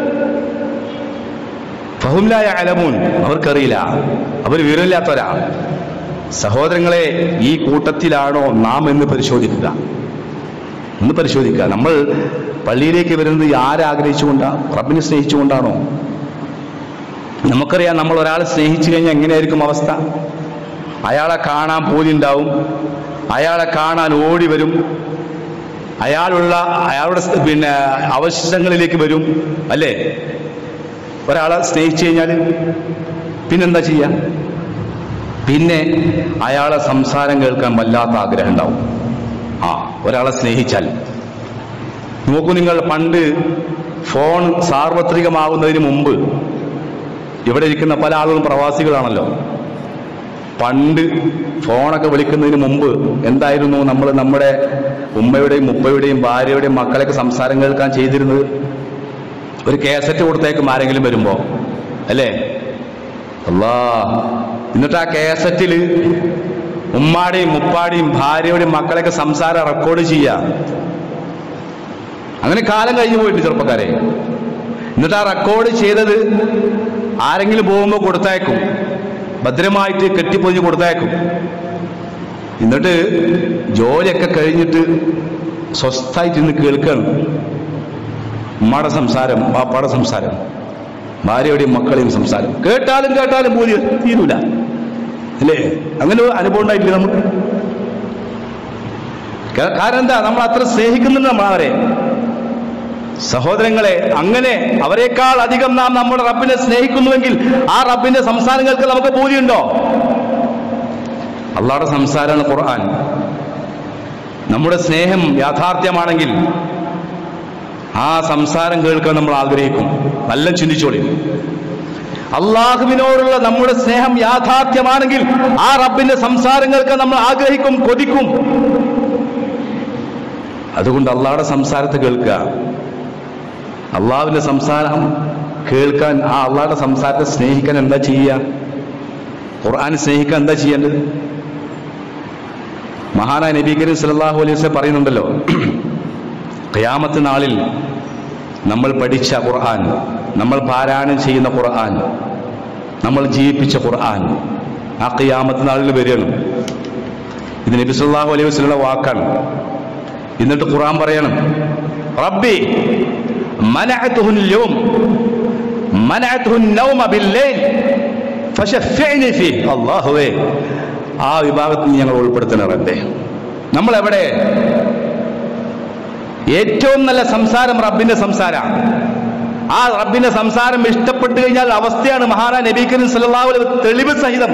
ഫഹുംലായ അലമൂൻ അവർക്കറിയില്ല അവർ വിവരമില്ലാത്തവരാ സഹോദരങ്ങളെ ഈ കൂട്ടത്തിലാണോ നാം എന്ന് പരിശോധിക്കുക ഒന്ന് പരിശോധിക്കുക നമ്മൾ പള്ളിയിലേക്ക് വരുന്നത് ആരാഗ്രഹിച്ചുകൊണ്ടാ റബ്ബിനെ സ്നേഹിച്ചുകൊണ്ടാണോ നമുക്കറിയാം നമ്മൾ ഒരാളെ സ്നേഹിച്ചു കഴിഞ്ഞാൽ എങ്ങനെയായിരിക്കും അവസ്ഥ അയാളെ കാണാൻ പൂതി ഉണ്ടാവും അയാളെ കാണാൻ ഓടി വരും അയാളുള്ള അയാളുടെ സ് പിന്നെ അവശിഷ്ടങ്ങളിലേക്ക് വരും അല്ലേ ഒരാളെ സ്നേഹിച്ചു കഴിഞ്ഞാൽ പിന്നെന്താ ചെയ്യുക പിന്നെ അയാളെ സംസാരം കേൾക്കാൻ വല്ലാത്ത ആഗ്രഹം ഉണ്ടാവും ആ ഒരാളെ സ്നേഹിച്ചാൽ നോക്കൂ നിങ്ങൾ പണ്ട് ഫോൺ സാർവത്രികമാകുന്നതിന് മുമ്പ് ഇവിടെ ഇരിക്കുന്ന പല ആളുകളും പ്രവാസികളാണല്ലോ പണ്ട് ഫോണൊക്കെ വിളിക്കുന്നതിന് മുമ്പ് എന്തായിരുന്നു നമ്മൾ നമ്മുടെ ഉമ്മയുടെയും ഉപ്പയുടെയും ഭാര്യയുടെയും മക്കളെയൊക്കെ സംസാരം കേൾക്കാൻ ചെയ്തിരുന്നത് ഒരു കേസറ്റ് കൊടുത്തേക്കും ആരെങ്കിലും വരുമ്പോ അല്ലേ അല്ലാ എന്നിട്ട് ആ കേസറ്റിൽ ഉമ്മാടെയും മുപ്പാടെയും ഭാര്യയുടെയും മക്കളെയൊക്കെ സംസാരം റെക്കോർഡ് ചെയ്യാം അങ്ങനെ കാലം കഴിഞ്ഞു പോയിട്ട് ചെറുപ്പക്കാരെ എന്നിട്ട് ആ റെക്കോർഡ് ചെയ്തത് ആരെങ്കിലും പോകുമ്പോൾ കൊടുത്തയക്കും ഭദ്രമായിട്ട് കെട്ടിപ്പൊതിഞ്ഞ് കൊടുത്തയക്കും എന്നിട്ട് ജോലിയൊക്കെ കഴിഞ്ഞിട്ട് സ്വസ്ഥായിട്ട് ഇന്ന് കേൾക്കുകയാണ് ഉമ്മയുടെ സംസാരം പാപ്പാടെ സംസാരം ഭാര്യയുടെയും മക്കളെയും സംസാരം കേട്ടാലും കേട്ടാലും ബോധി തീരൂല അല്ലേ അങ്ങനെ ഒരു അനുഭവം ഉണ്ടായിട്ടില്ല നമുക്ക് ക- കാരണം എന്താ നമ്മൾ അത്ര സ്നേഹിക്കുന്നുണ്ട് നമ്മൾ അവരെ സഹോദരങ്ങളെ അങ്ങനെ അവരെക്കാൾ അധികം നാം നമ്മുടെ റബ്ബിനെ സ്നേഹിക്കുന്നുവെങ്കിൽ ആ റബ്ബിന്റെ സംസാരങ്ങൾക്ക് നമുക്ക് ബോധ്യമുണ്ടോ അള്ളാഹുടെ സംസാരമാണ് ഖുർആൻ നമ്മുടെ സ്നേഹം യാഥാർത്ഥ്യമാണെങ്കിൽ ആ സംസാരം കേൾക്കാൻ നമ്മൾ ആഗ്രഹിക്കും നല്ല ചിന്തിച്ചോളി അള്ളാഹുവിനോടുള്ള നമ്മുടെ സ്നേഹം യാഥാർത്ഥ്യമാണെങ്കിൽ ആ റബ്ബിന്റെ സംസാരം കേൾക്കാൻ നമ്മൾ ആഗ്രഹിക്കും കൊതിക്കും അതുകൊണ്ട് അള്ളാഹുടെ സംസാരത്തെ കേൾക്കുക അള്ളാഹുവിന്റെ സംസാരം കേൾക്കാൻ ആ അള്ളാഹുടെ സംസാരത്തെ സ്നേഹിക്കാൻ എന്താ ചെയ്യുക ഖുർആൻ സ്നേഹിക്കാൻ എന്താ ചെയ്യേണ്ടത് മഹാനായ നബി കരീം സല്ലല്ലാഹു അലൈഹി വസല്ലം പറയുന്നുണ്ടല്ലോ ഖിയാമത്ത് നാളിൽ നമ്മൾ പഠിച്ച ഖുർആൻ നമ്മൾ പാരായണം ചെയ്യുന്ന ഖുർആൻ നമ്മൾ ജീവിപ്പിച്ച ഖുർആൻ ആ ഖിയാമത്ത് നാളിൽ വരികയാണ് ഇത് നബി സല്ലല്ലാഹു അലൈഹി വസല്ലം വാക്കാണ് എന്നിട്ട് ഖുർആൻ പറയണം റബ്ബി മനഅതുഹു اليوم മനഅതുഹു النوم بالليل ഫശഫിഅനി ഫീ അല്ലാഹുവേ ആ വിഭാഗത്തിൽ ഞങ്ങൾ ഉൾപ്പെടുത്തണ റബ്ബേ നമ്മൾ എവിടെ ഏറ്റവും നല്ല സംസാരം റബ്ബിന്റെ സംസാരമാണ് ആ റബ്ബിന്റെ സംസാരം ഇഷ്ടപ്പെട്ടു കഴിഞ്ഞാൽ അവസ്ഥയാണ് മഹാനാ നബി കരീം സല്ലല്ലാഹു അലൈഹി വസല്ലം തെളിവ് സഹിതം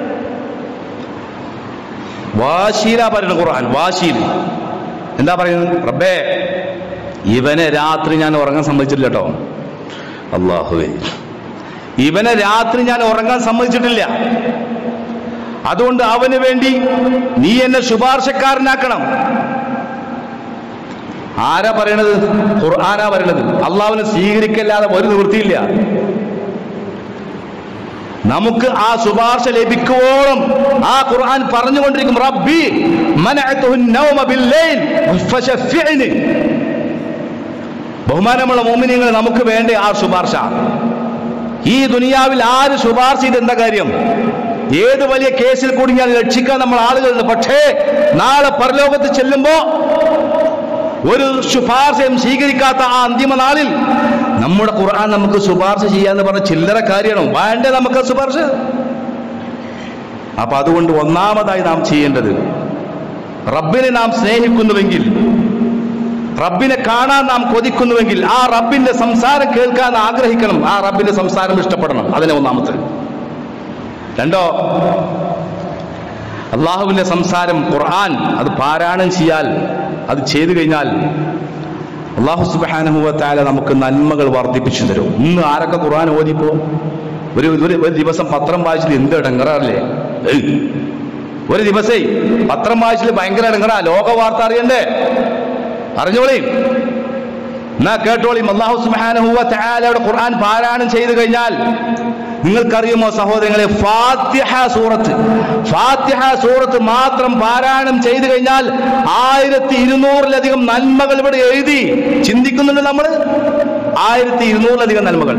വാശീല പറയുന്ന ഖുർആൻ വാശീൽ എന്താ പറയുന്നത് റബ്ബേ ഇവനെ രാത്രി ഞാൻ ഉറങ്ങാൻ സമ്മതിച്ചിട്ടില്ല കേട്ടോ അള്ളാഹുവേ ഇവനെ രാത്രി ഞാൻ ഉറങ്ങാൻ സമ്മതിച്ചിട്ടില്ല അതുകൊണ്ട് അവന് വേണ്ടി നീ എന്നെ ശുപാർശക്കാരനാക്കണം ആരാ പറയണത് ഖുർആനാ പറയണത് അള്ളാഹുവിനെ സ്വീകരിക്കല്ലാതെ ഒരു നിവൃത്തിയില്ല നമുക്ക് ആ ശുപാർശ ലഭിക്കുവോളം ആ ഖുർആൻ പറഞ്ഞുകൊണ്ടിരിക്കും റബ്ബി മനഅതുഹു النوم بالليل فشفعني ബഹുമാനമുള്ള മോമിനിയങ്ങൾ നമുക്ക് വേണ്ട ആ ശുപാർശ ഈ ദുനിയാവിൽ ആര് ശുപാർശ ചെയ്ത് എന്താ കാര്യം ഏത് വലിയ കേസിൽ കുടുങ്ങിയാൽ രക്ഷിക്കാൻ നമ്മൾ ആളുകളുണ്ട് പക്ഷേ നാളെ പരലോകത്ത് ചെല്ലുമ്പോ ഒരു ശുപാർശയും സ്വീകരിക്കാത്ത ആ അന്തിമ നാളിൽ നമ്മുടെ ഖുർആൻ നമുക്ക് ശുപാർശ ചെയ്യാന്ന് പറഞ്ഞ ചില്ലറ കാര്യമാണ് വേണ്ടേ നമുക്ക് ശുപാർശ അപ്പൊ അതുകൊണ്ട് ഒന്നാമതായി നാം ചെയ്യേണ്ടത് റബ്ബിനെ നാം സ്നേഹിക്കുന്നുവെങ്കിൽ റബ്ബിനെ കാണാൻ നാം കൊതിക്കുന്നുവെങ്കിൽ ആ റബ്ബിന്റെ സംസാരം കേൾക്കാൻ ആഗ്രഹിക്കണം ആ റബ്ബിന്റെ സംസാരം ഇഷ്ടപ്പെടണം അതിനെ ഒന്നാമത്തെ രണ്ടോ അള്ളാഹുവിന്റെ സംസാരം ഖുർആൻ അത് പാരായണം ചെയ്യാൽ അത് ചെയ്തു കഴിഞ്ഞാൽ അള്ളാഹു സുബാനുഭവത്തായ നമുക്ക് നന്മകൾ വർദ്ധിപ്പിച്ചു തരും ഇന്ന് ആരൊക്കെ ഖുർആൻ ഓതിപ്പോ ഒരു ഒരു ഒരു ദിവസം പത്രം വായിച്ചിട്ട് എന്ത് ഇടങ്ങറല്ലേ ഒരു ദിവസേ പത്രം വായിച്ചിട്ട് ഭയങ്കര ഇടങ്ങറ ലോക വാർത്ത അറിയണ്ടേ അറിഞ്ഞോളീം എന്നാ കേട്ടോളീം അള്ളാഹു സുബാനുഹുവ തആലയുടെ ഖുർആൻ പാരായണം ചെയ്തു കഴിഞ്ഞാൽ നിങ്ങൾക്കറിയുമോ സഹോദരങ്ങളെ ഫാത്തിഹ സൂറത്ത് ഫാത്തിഹ സൂറത്ത് മാത്രം പാരായണം ചെയ്തു കഴിഞ്ഞാൽ ആയിരത്തി ഇരുന്നൂറിലധികം നന്മകൾ ഇവിടെ എഴുതി ചിന്തിക്കുന്നുണ്ട് നമ്മൾ ആയിരത്തി ഇരുന്നൂറിലധികം നന്മകൾ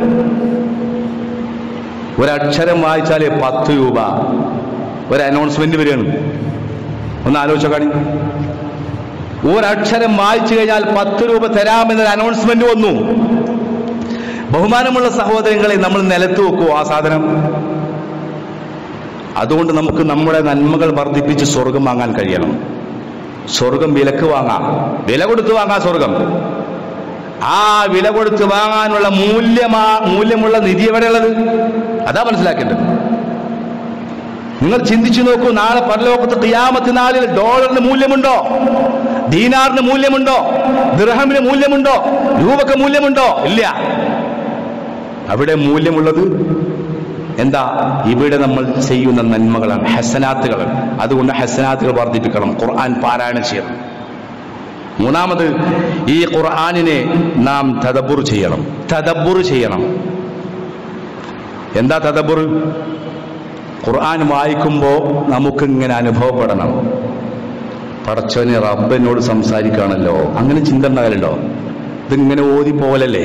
ഒരക്ഷരം വായിച്ചാലേ പത്ത് രൂപ ഒരു അനൗൺസ്മെന്റ് വരികയാണ് ഒന്ന് ആലോചിച്ചോ കാണി ഒരക്ഷരം വായിച്ചു കഴിഞ്ഞാൽ പത്ത് രൂപ തരാമെന്നൊരു അനൗൺസ്മെന്റ് വന്നു ബഹുമാനമുള്ള സഹോദരങ്ങളെ നമ്മൾ നിലത്ത് വെക്കുമോ ആ സാധനം അതുകൊണ്ട് നമുക്ക് നമ്മുടെ നന്മകൾ വർദ്ധിപ്പിച്ച് സ്വർഗം വാങ്ങാൻ കഴിയണം സ്വർഗം വിലക്ക് വാങ്ങാം വില കൊടുത്ത് വാങ്ങാം സ്വർഗം ആ വില കൊടുത്ത് വാങ്ങാനുള്ള മൂല്യമാ മൂല്യമുള്ള നിധി എവിടെയുള്ളത് അതാ മനസ്സിലാക്കേണ്ടത് നിങ്ങൾ ചിന്തിച്ചു നോക്കൂ നാളെ പരലോകത്ത് ഖിയാമത്ത് നാളിൽ ഡോളറിന് മൂല്യമുണ്ടോ ദീനാറിന് മൂല്യമുണ്ടോ ദിർഹമിന് മൂല്യമുണ്ടോ രൂപക്ക് മൂല്യമുണ്ടോ ഇല്ല അവിടെ മൂല്യമുള്ളത് എന്താ ഇവിടെ നമ്മൾ ചെയ്യുന്ന നന്മകളാണ് ഹസനാത്തുകൾ അതുകൊണ്ട് ഹസനാത്തുകൾ വർദ്ധിപ്പിക്കണം ഖുർആൻ പാരായണം ചെയ്യണം മൂന്നാമത് ഈ ഖുർആനിനെ നാം തദബുർ ചെയ്യണം തദബുർ ചെയ്യണം എന്താ തദബുർ ഖുർആൻ വായിക്കുമ്പോൾ നമുക്കിങ്ങനെ അനുഭവപ്പെടണം പടച്ചവനെ റബ്ബനോട് സംസാരിക്കുകയാണല്ലോ അങ്ങനെ ചിന്ത ഉണ്ടാകലുണ്ടോ ഇതിങ്ങനെ ഓതി പോലല്ലേ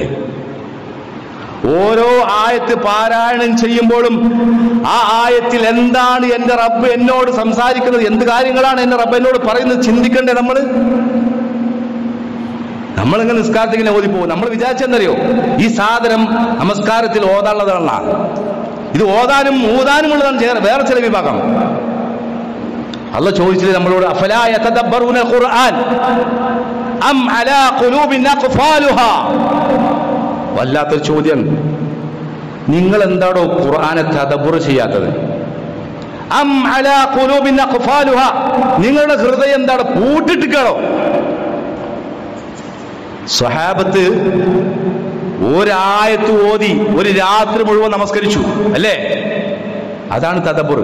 ഓരോ ആയത്ത് പാരായണം ചെയ്യുമ്പോഴും ആ ആയത്തിൽ എന്താണ് എന്റെ റബ്ബ് എന്നോട് സംസാരിക്കുന്നത് എന്ത് കാര്യങ്ങളാണ് എന്റെ റബ്ബ് എന്നോട് പറയുന്നത് ചിന്തിക്കണ്ടേ നമ്മൾ നമ്മളിങ്ങനെ നിസ്കാരത്തിൽ ഇങ്ങനെ ഓതി പോകും നമ്മൾ വിചാരിച്ചെന്നറിയോ ഈ സാധനം നമസ്കാരത്തിൽ ഓതാനുള്ളതാണ് ഇത് ഓതാനും ഊതാനും ഉള്ളതാണ് ചേ- വേറെ ചില വിഭാഗം അല്ല ചോദിച്ചത് നമ്മളോട് അഫലാ യതദബ്ബറൂന ഖുർആൻ അം അലാ ഖുലൂബിൻ അഖ്ഫാലുഹാ വല്ലാത്തൊരു ചോദ്യം നിങ്ങൾ എന്താടോ ഖുർആനെ തദബ്ബർ ചെയ്യാത്തത് അം അലാ ഖുലൂബിൻ അഖ്ഫാലുഹാ നിങ്ങളുടെ ഹൃദയം എന്താണ് പൂട്ടിട്ടിട്ടാണോ സ്വഹാബത്ത് ഒരായത്ത് ഓതി ഒരു രാത്രി മുഴുവൻ നമസ്കരിച്ചു അല്ലേ അതാണ് തദബ്ബർ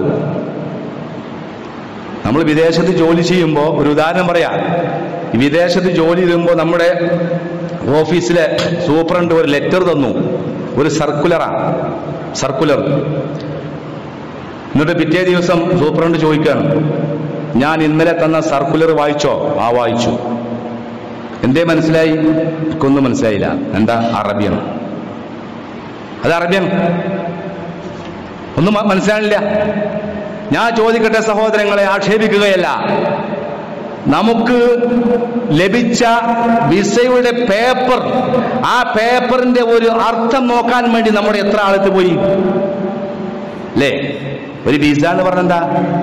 നമ്മൾ വിദേശത്ത് ജോലി ചെയ്യുമ്പോൾ ഒരു ഉദാഹരണം പറയാം ഈ വിദേശത്ത് ജോലി ചെയ്യുമ്പോൾ നമ്മുടെ ഓഫീസിലെ സൂപ്രണ്ട് ഒരു ലെറ്റർ തന്നു ഒരു സർക്കുലറാണ് സർക്കുലർ എന്നിട്ട് പിറ്റേ ദിവസം സൂപ്രണ്ട് ചോദിക്കുകയാണ് ഞാൻ ഇന്നലെ തന്ന സർക്കുലർ വായിച്ചോ ആ വായിച്ചു എന്തേ മനസ്സിലായി എനിക്കൊന്നും മനസ്സിലായില്ല എന്താ അറബിയാണ് അത് അറബിയാണ് ഒന്നും മ- മനസ്സിലായില്ല ഞാൻ ചോദിക്കട്ടെ സഹോദരങ്ങളെ ആക്ഷേപിക്കുകയല്ല നമുക്ക് ലഭിച്ച വിസയുടെ പേപ്പർ ആ പേപ്പറിന്റെ ഒരു അർത്ഥം നോക്കാൻ വേണ്ടി നമ്മുടെ എത്ര ആളത്ത് പോയി അല്ലേ ഒരു വിസ എന്ന് പറഞ്ഞെന്താ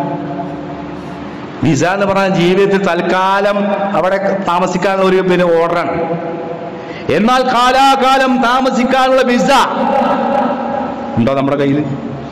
വിസ എന്ന് പറഞ്ഞാൽ ജീവിതത്തിൽ തൽക്കാലം അവിടെ താമസിക്കാനുള്ള ഒരു പിന്നെ ഓർഡറാണ് എന്നാൽ കാലാകാലം താമസിക്കാനുള്ള വിസ ഉണ്ടോ നമ്മുടെ കയ്യിൽ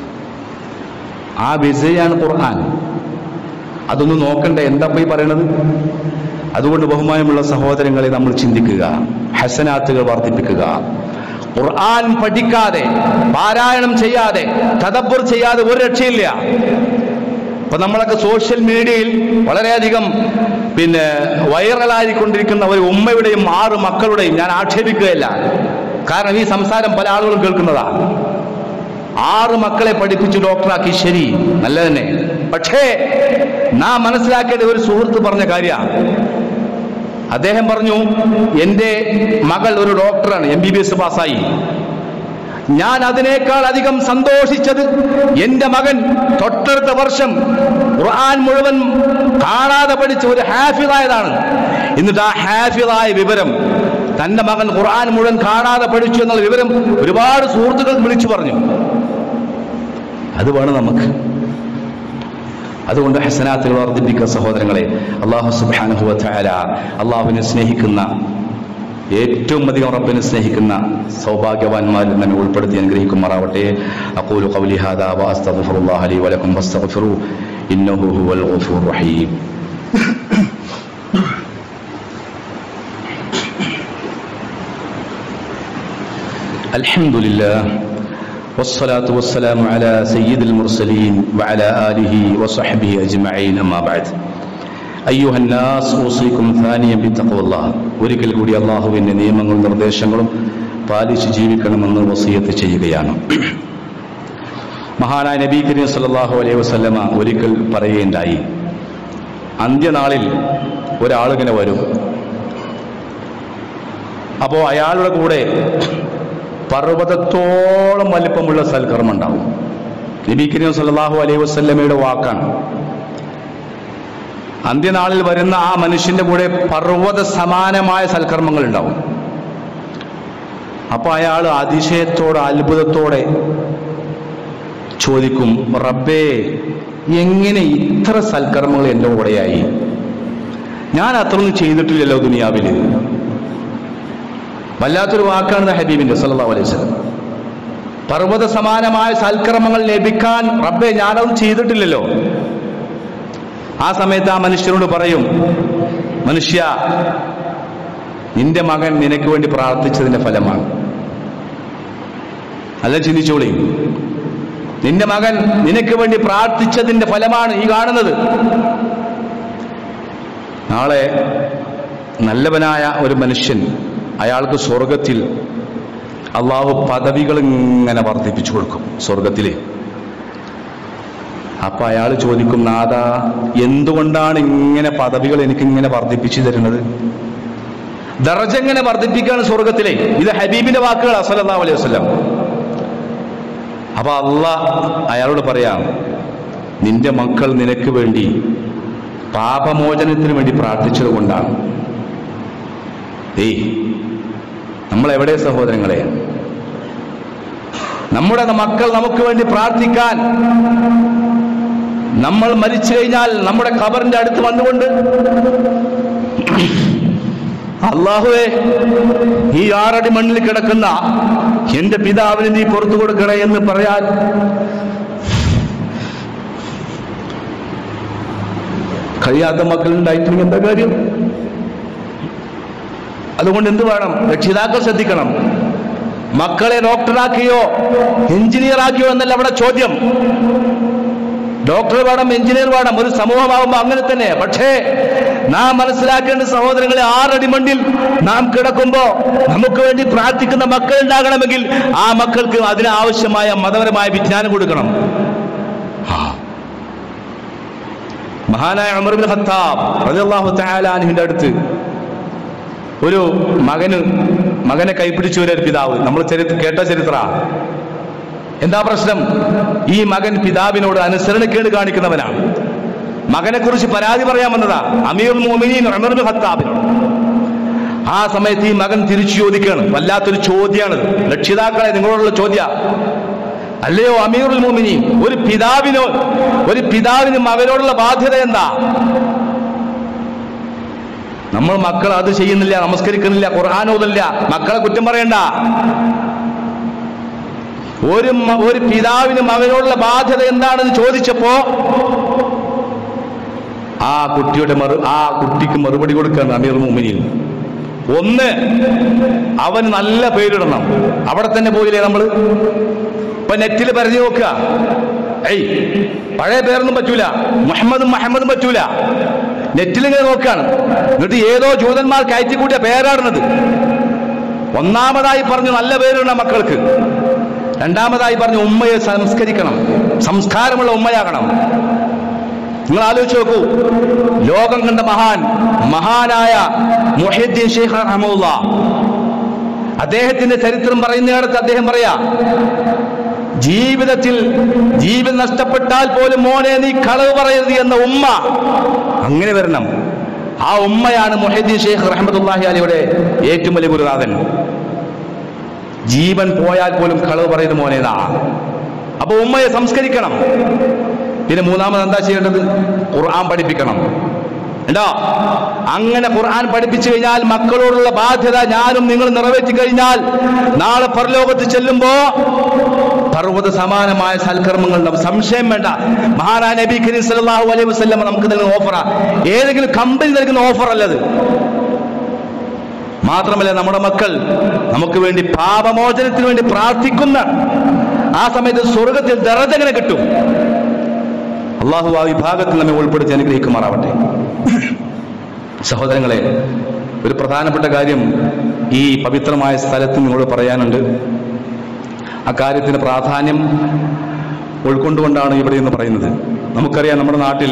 ആ വിസയാണ് ഖുർആൻ അതൊന്നും നോക്കണ്ടേ എന്താ പോയി പറയണത് അതുകൊണ്ട് ബഹുമാനമുള്ള സഹോദരങ്ങളെ നമ്മൾ ചിന്തിക്കുക ഹസനാത്തുകൾ വർദ്ധിപ്പിക്കുക ഖുർആൻ പഠിക്കാതെ പാരായണം ചെയ്യാതെ തദബ്ബർ ചെയ്യാതെ ഒരു രക്ഷയില്ല ഇപ്പൊ നമ്മളൊക്കെ സോഷ്യൽ മീഡിയയിൽ വളരെയധികം പിന്നെ വൈറലായിക്കൊണ്ടിരിക്കുന്ന ഒരു ഉമ്മയുടെയും ആറ് മക്കളുടെയും ഞാൻ ആക്ഷേപിക്കുകയല്ല കാരണം ഈ സംസാരം പല ആളുകളും കേൾക്കുന്നതാണ് ആറ് മക്കളെ പഠിപ്പിച്ച് ഡോക്ടറാക്കി ശരി നല്ല തന്നെ പക്ഷേ നാം മനസ്സിലാക്കേണ്ട ഒരു സുഹൃത്ത് പറഞ്ഞ കാര്യ അദ്ദേഹം പറഞ്ഞു എൻ്റെ മകൾ ഒരു ഡോക്ടറാണ് എം ബി ബി എസ് പാസ്സായി ഞാൻ അതിനേക്കാൾ അധികം സന്തോഷിച്ചത് എൻ്റെ മകൻ തൊട്ടടുത്ത വർഷം ഖുർആൻ മുഴുവൻ കാണാതെ പഠിച്ച ഒരു ഹാഫിദായതാണ് എന്നിട്ട് ആ ഹാഫിദായ വിവരം തന്റെ മകൻ ഖുർആൻ മുഴുവൻ കാണാതെ പഠിച്ചു എന്നുള്ള വിവരം ഒരുപാട് സുഹൃത്തുക്കൾ വിളിച്ചു പറഞ്ഞു അത് വേണം നമുക്ക് അതുകൊണ്ട് ഹസനാത്തുകൾ വർദ്ധിപ്പിക്കുക സഹോദരങ്ങളെ അള്ളാഹു സുബാനുഹുവ ചായാല അള്ളാഹുവിനെ സ്നേഹിക്കുന്ന ഏറ്റവും അധികം റബ്ബിനെ സ്നേഹിക്കുന്ന സൗഭാഗ്യവാന്മാരിൽ തന്നെ ഉൾപ്പെടുത്തി അനുഗ്രഹിക്കുമാറാവട്ടെ അഖൂലു ഖൗലി ഹാദാ വഅസ്തഗ്ഫിറുല്ലാഹ ലി വലക്കും ഫസ്തഗ്ഫിറു ഇന്നഹു ഹുവൽ ഗഫൂർ റഹീം الحمد لله والصلاة والسلام على سيد المرسلين وعلى آله وصحبه أجمعين أما بعد أيها الناس أوصيكم ثانيا بتقوى الله ഒരിക്കൽ കൂടി അള്ളാഹുവിൻ്റെ നിയമങ്ങളും നിർദ്ദേശങ്ങളും പാലിച്ച് ജീവിക്കണമെന്ന് വസീയത്ത് ചെയ്യുകയാണ് മഹാനായ നബി കരീം സല്ലല്ലാഹു അലൈഹി വസല്ലമ ഒരിക്കൽ പറയുകയുണ്ടായി അന്ത്യനാളിൽ ഒരാളിങ്ങനെ വരും അപ്പോൾ അയാളുടെ കൂടെ പർവ്വതത്തോളം വലിപ്പമുള്ള സൽക്കർമ്മം ഉണ്ടാവും നബി കരീം സല്ലല്ലാഹു അലൈഹി വസല്ലമയുടെ വാക്കാണ് അന്ത്യനാളിൽ വരുന്ന ആ മനുഷ്യന്റെ കൂടെ പർവ്വത സമാനമായ സൽക്കർമ്മങ്ങൾ ഉണ്ടാവും അപ്പൊ അയാൾ അതിശയത്തോടെ അത്ഭുതത്തോടെ ചോദിക്കും റബ്ബേ എങ്ങനെ ഇത്ര സൽക്കർമ്മങ്ങൾ എൻ്റെ കൂടെയായി ഞാൻ അത്രയൊന്നും ചെയ്തിട്ടില്ലല്ലോ ദുനിയാവില് വല്ലാത്തൊരു വാക്കാണ് ഹബീബിന്റെ സല്ലല്ലാഹു അലൈഹി വസല്ലം പർവ്വത സമാനമായ സൽക്കർമ്മങ്ങൾ ലഭിക്കാൻ റബ്ബെ ഞാനതും ചെയ്തിട്ടില്ലല്ലോ ആ സമയത്ത് ആ മനുഷ്യനോട് പറയും മനുഷ്യ നിന്റെ മകൻ നിനക്ക് വേണ്ടി പ്രാർത്ഥിച്ചതിന്റെ ഫലമാണ് അല്ല ചിന്തിച്ചോളി നിന്റെ മകൻ നിനക്ക് വേണ്ടി പ്രാർത്ഥിച്ചതിന്റെ ഫലമാണ് ഈ കാണുന്നത് നാളെ നല്ലവനായ ഒരു മനുഷ്യൻ അയാൾക്ക് സ്വർഗത്തിൽ അള്ളാഹു പദവികൾ ഇങ്ങനെ വർദ്ധിപ്പിച്ചു കൊടുക്കും സ്വർഗത്തില് അപ്പൊ അയാൾ ചോദിക്കും നാഥ എന്തുകൊണ്ടാണ് ഇങ്ങനെ പദവികൾ എനിക്ക് ഇങ്ങനെ വർദ്ധിപ്പിച്ചു തരുന്നത് ദർജ എങ്ങനെ വർദ്ധിപ്പിക്കുകയാണ് സ്വർഗത്തിലെ ഇത് ഹബീബിന്റെ വാക്കുകൾ അസലാ അലൈഹി വസ്ലം അപ്പൊ അല്ല അയാളോട് പറയാം നിന്റെ മക്കൾ നിനക്ക് വേണ്ടി പാപമോചനത്തിന് വേണ്ടി പ്രാർത്ഥിച്ചത് കൊണ്ടാണ് ഏയ് നമ്മൾ എവിടെ സഹോദരങ്ങളെ നമ്മുടെ മക്കൾ നമുക്ക് വേണ്ടി പ്രാർത്ഥിക്കാൻ നമ്മൾ മരിച്ചു കഴിഞ്ഞാൽ നമ്മുടെ ഖബറിന്റെ അടുത്ത് വന്നുകൊണ്ട് അള്ളാഹുവേ ഈ ആറടി മണ്ണിൽ കിടക്കുന്ന എന്റെ പിതാവിന് നീ പുറത്തു കൊടുക്കണേ എന്ന് പറയാൻ കഴിയാത്ത മക്കളുണ്ടായിട്ടുണ്ടെങ്കിൽ എന്താ കാര്യം അതുകൊണ്ട് എന്ത് വേണം രക്ഷിതാക്കൾ ശ്രദ്ധിക്കണം മക്കളെ ഡോക്ടറാക്കിയോ എഞ്ചിനീയർ ആക്കിയോ എന്നല്ല അവിടെ ചോദ്യം ഡോക്ടർ വേണം എഞ്ചിനീയർ വേണം ഒരു സമൂഹമാകുമ്പോൾ അങ്ങനെ തന്നെ പക്ഷേ നാം മനസ്സിലാക്കേണ്ട സഹോദരങ്ങളെ ആറടി മണ്ണിൽ നാം കിടക്കുമ്പോ നമുക്ക് വേണ്ടി പ്രാർത്ഥിക്കുന്ന മക്കൾ ഉണ്ടാകണമെങ്കിൽ ആ മക്കൾക്ക് അതിനാവശ്യമായ മതപരമായ വിജ്ഞാനം കൊടുക്കണം ആ. മഹാനായ അമർബിൻ ഖത്താബ് റളിയല്ലാഹു തആല അൻഹുവിന്റെ അടുത്ത് ഒരു മകന് മകനെ കൈപ്പിടിച്ചു ഒരു പിതാവ് നമ്മൾ ചരിത്ര കേട്ട ചരിത്ര എന്താ പ്രശ്നം ഈ മകൻ പിതാവിനോട് അനുസരണക്കേട് കാണിക്കുന്നവനാണ് മകനെ കുറിച്ച് പരാതി പറയാൻ വന്നതാ അമീർ മോമിനീൻ അമർബിൻ ഖത്താബിനോട് ആ സമയത്ത് ഈ മകൻ തിരിച്ചു ചോദിക്കുകയാണ് വല്ലാത്തൊരു ചോദ്യമാണ് രക്ഷിതാക്കളെ നിങ്ങളോടുള്ള ചോദ്യ അല്ലയോ അമീറുൽ മോമിനീൻ ഒരു പിതാവിനോ ഒരു പിതാവിന് മകനോടുള്ള ബാധ്യത എന്താ നമ്മൾ മക്കൾ അത് ചെയ്യുന്നില്ല നമസ്കരിക്കുന്നില്ല ഖുർആൻ ഓതില്ല മക്കളെ കുറ്റം പറയണ്ട ഒരു മ- ഒരു പിതാവിന് മകനോടുള്ള ബാധ്യത എന്താണെന്ന് ചോദിച്ചപ്പോ ആ കുട്ടിയുടെ മറു ആ കുട്ടിക്ക് മറുപടി കൊടുക്കുകയാണ് അമീർ മുമിനിൽ ഒന്ന് അവന് നല്ല പേരിടണം അവിടെ തന്നെ പോയില്ലേ നമ്മള് ഇപ്പൊ നെറ്റിൽ പരതി നോക്കുക ഏയ് പഴയ പേരൊന്നും പറ്റൂല മുഹമ്മദും മുഹമ്മദും പറ്റൂല നെറ്റിൽ ഇങ്ങനെ നോക്കുകയാണ് എന്നിട്ട് ഏതോ ജൂതന്മാർ കയറ്റിക്കൂട്ടിയ പേരാടുന്നത് ഒന്നാമതായി പറഞ്ഞു നല്ല പേരുള്ള മക്കൾക്ക് രണ്ടാമതായി പറഞ്ഞു ഉമ്മയെ സംസ്കരിക്കണം സംസ്കാരമുള്ള ഉമ്മയാകണം നിങ്ങൾ ആലോചിച്ച് നോക്കൂ ലോകം കണ്ട മഹാൻ മഹാനായ മുഹീദ്ദീൻ ഷെയ്ഖ് റഹമുല്ല അദ്ദേഹത്തിന്റെ ചരിത്രം പറയുന്നിടത്ത് അദ്ദേഹം പറയാ ജീവിതത്തിൽ ജീവൻ നഷ്ടപ്പെട്ടാൽ പോലും മോനെ നീ കളവ് പറയരുത് എന്ന ഉമ്മ അങ്ങനെ വരണം ആ ഉമ്മയാണ് മുഹീദ്ദീൻ ഷെയ്ഖ് റഹ്മത്തുള്ളാഹി അലിയുടെ ഏറ്റവും വലിയ ഗുരുനാഥൻ ജീവൻ പോയാൽ പോലും കളവ് പറയുന്നത് മോനേതാ അപ്പൊ ഉമ്മയെ സംസ്കരിക്കണം പിന്നെ മൂന്നാമത് എന്താ ചെയ്യേണ്ടത് ഖുർആൻ പഠിപ്പിക്കണം ഉണ്ടോ അങ്ങനെ ഖുർആൻ പഠിപ്പിച്ചു കഴിഞ്ഞാൽ മക്കളോടുള്ള ബാധ്യത ഞാനും നിങ്ങൾ നിറവേറ്റി കഴിഞ്ഞാൽ നാളെ പരലോകത്ത് ചെല്ലുമ്പോ പർവ്വത സമാനമായ സൽക്കർമ്മങ്ങൾ ഉണ്ടാവും സംശയം വേണ്ട മഹാനാ നബി കരീം സല്ലല്ലാഹു അലൈഹി വസല്ലം നമുക്ക് നൽകുന്ന ഓഫറാ ഏതെങ്കിലും കമ്പനി നൽകുന്ന ഓഫർ അല്ലത് മാത്രമല്ല നമ്മുടെ മക്കൾ നമുക്ക് വേണ്ടി പാപമോചനത്തിന് വേണ്ടി പ്രാർത്ഥിക്കുന്ന ആ സമയത്ത് സ്വർഗത്തിൽ ദറജങ്ങനെ കിട്ടും അള്ളാഹു ആ വിഭാഗത്തിൽ നമ്മെ ഉൾപ്പെടുത്തി അനുഗ്രഹിക്കുമാറാവട്ടെ സഹോദരങ്ങളെ ഒരു പ്രധാനപ്പെട്ട കാര്യം ഈ പവിത്രമായ സ്ഥലത്ത് നിങ്ങളോട് പറയാനുണ്ട് ആ കാര്യത്തിന് പ്രാധാന്യം ഉൾക്കൊണ്ടുകൊണ്ടാണ് ഇവിടെ എന്ന് പറയുന്നത് നമുക്കറിയാം നമ്മുടെ നാട്ടിൽ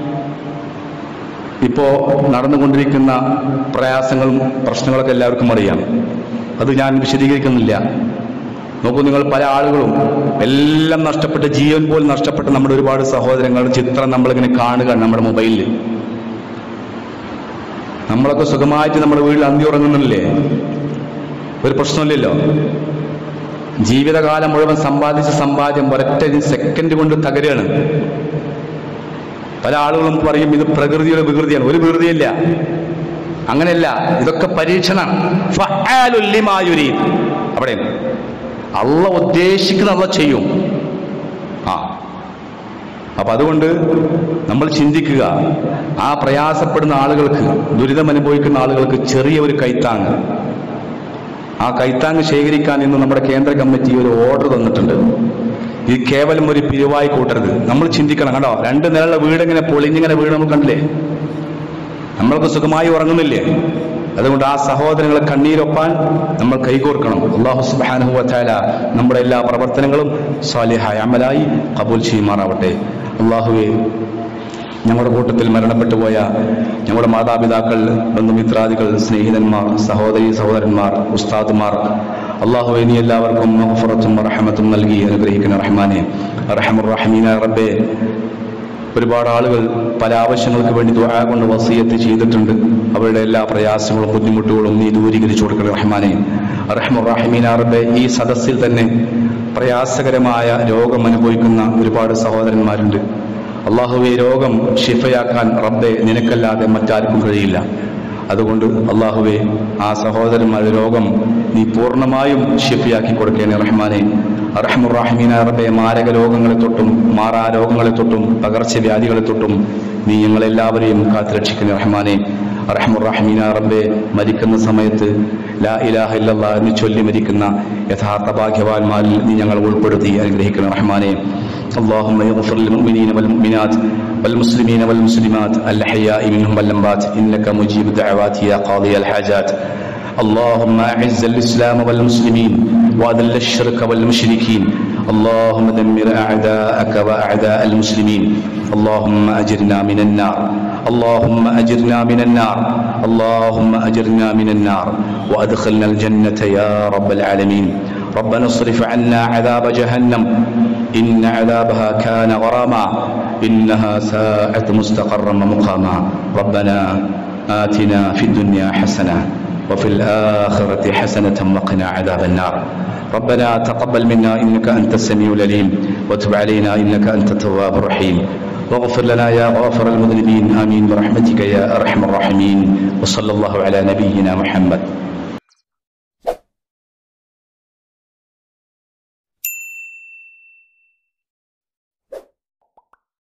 ഇപ്പോ നടന്നുകൊണ്ടിരിക്കുന്ന പ്രയാസങ്ങളും പ്രശ്നങ്ങളൊക്കെ എല്ലാവർക്കും അറിയാം അത് ഞാൻ വിശദീകരിക്കുന്നില്ല നോക്കൂ നിങ്ങൾ പല ആളുകളും എല്ലാം നഷ്ടപ്പെട്ട ജീവൻ പോലും നഷ്ടപ്പെട്ട നമ്മുടെ ഒരുപാട് സഹോദരങ്ങളുടെ ചിത്രം നമ്മളിങ്ങനെ കാണുക നമ്മുടെ മൊബൈലിൽ നമ്മളൊക്കെ സുഖമായിട്ട് നമ്മുടെ വീട്ടിൽ അന്തി ഉറങ്ങുന്നില്ലേ ഒരു പ്രശ്നമില്ലല്ലോ ജീവിതകാലം മുഴുവൻ സമ്പാദിച്ച സമ്പാദ്യം ഒരൊറ്റ സെക്കൻഡ് കൊണ്ട് തകരുകയാണ് പല ആളുകളും പറയും ഇത് പ്രകൃതിയുടെ വികൃതിയാണ് ഒരു വികൃതിയില്ല അങ്ങനെയല്ല ഇതൊക്കെ പരീക്ഷണമാണ് ഫഅാലുൽ ലിമാ യുരീദ്. അവിടെ അള്ള ഉദ്ദേശിക്കുന്ന അള്ള ചെയ്യും ആ അപ്പൊ അതുകൊണ്ട് നമ്മൾ ചിന്തിക്കുക ആ പ്രയാസപ്പെടുന്ന ആളുകൾക്ക് ദുരിതം അനുഭവിക്കുന്ന ആളുകൾക്ക് ചെറിയ ഒരു കൈത്താങ് ആ കൈത്താങ് ശേഖരിക്കാൻ ഇന്ന് നമ്മുടെ കേന്ദ്ര കമ്മിറ്റി ഒരു ഓർഡർ തന്നിട്ടുണ്ട് ഇത് കേവലം ഒരു പിരിവായി കൂട്ടരുത് നമ്മൾ ചിന്തിക്കണം കണ്ടോ രണ്ട് നിലയുള്ള വീട് ഇങ്ങനെ പൊളിഞ്ഞിങ്ങനെ വീട് നമ്മൾ കണ്ടില്ലേ നമ്മൾക്ക് സുഖമായി ഉറങ്ങുന്നില്ലേ അതുകൊണ്ട് ആ സഹോദരങ്ങളെ കണ്ണീരൊപ്പാൻ നമ്മൾ കൈകോർക്കണം അള്ളാഹു സുബ്ഹാനഹു വതആല നമ്മുടെ എല്ലാ പ്രവർത്തനങ്ങളും സ്വാലിഹായ അമലായി കബൂൽ ചെയ്യുമാറാവട്ടെ അള്ളാഹുവെ ഞങ്ങളുടെ കൂട്ടത്തിൽ മരണപ്പെട്ടു പോയ ഞങ്ങളുടെ മാതാപിതാക്കൾ ബന്ധുമിത്രാദികൾ സ്നേഹിതന്മാർ സഹോദരി സഹോദരന്മാർ ഉസ്താദുമാർ അള്ളാഹുവെ നീ എല്ലാവർക്കും മഹഫറത്തും റഹമത്തും നൽകി അനുഗ്രഹിക്കുന്ന റഹ്മാനെ റഹമുറഹമീന റബ്ബെ ഒരുപാട് ആളുകൾ പല ആവശ്യങ്ങൾക്ക് വേണ്ടി ദുആ കൊണ്ട് വസീയത്ത് ചെയ്തിട്ടുണ്ട് അവരുടെ എല്ലാ പ്രയാസങ്ങളും ബുദ്ധിമുട്ടുകളും നീ ദൂരീകരിച്ചു കൊടുക്കണം റഹ്മാനെ റഹ്മുറാഹിമീനാറിന്റെ ഈ സദസ്സിൽ തന്നെ പ്രയാസകരമായ രോഗം അനുഭവിക്കുന്ന ഒരുപാട് സഹോദരന്മാരുണ്ട് അള്ളാഹുവെ രോഗം ഷിഫയാക്കാൻ റബ്ബെ നിനക്കല്ലാതെ മറ്റാർക്കും കഴിയില്ല അതുകൊണ്ട് അള്ളാഹുവെ ആ സഹോദരന്മാരുടെ രോഗം നീ പൂർണ്ണമായും ഷിഫയാക്കി കൊടുക്കേനെ റഹ്മാനെ റഹ്മുറാഹിമീന റബ്ബെ മാരക രോഗങ്ങളെ തൊട്ടും മാറാ രോഗങ്ങളെ തൊട്ടും പകർച്ചവ്യാധികളെ തൊട്ടും നീ ഞങ്ങളെല്ലാവരെയും കാത്തുരക്ഷിക്കുന്ന റഹ്മാനെ റഹ്മുറാഹിമീന റബ്ബെ മരിക്കുന്ന സമയത്ത് ലാ ഇലാഹ ഇല്ലല്ലാ എന്ന് ചൊല്ലി മരിക്കുന്ന യഥാർത്ഥ ഭാഗ്യവാന്മാരിൽ നീ ഞങ്ങൾ ഉൾപ്പെടുത്തി അനുഗ്രഹിക്കുന്ന റഹ്മാനെ اللهم اغفر للمؤمنين والمؤمنات والمسلمين والمسلمات الأحياء منهم والأموات إنك مجيب الدعوات يا قاضي الحاجات اللهم أعز الإسلام والمسلمين وأذل الشرك والمشركين اللهم دمر أعداءك وأعداء المسلمين اللهم أجرنا من النار اللهم أجرنا من النار اللهم أجرنا من النار وأدخلنا الجنة يا رب العالمين ربنا اصرف عنا عذاب جهنم إن عذابها كان غراما إنها ساءت مستقرا ومقاما ربنا آتنا في الدنيا حسنة وفي الآخرة حسنة وقنا عذاب النار ربنا تقبل منا إنك أنت السميع العليم وتب علينا إنك أنت التواب الرحيم واغفر لنا يا غافر المذنبين آمين برحمتك يا أرحم الراحمين وصلى الله على نبينا محمد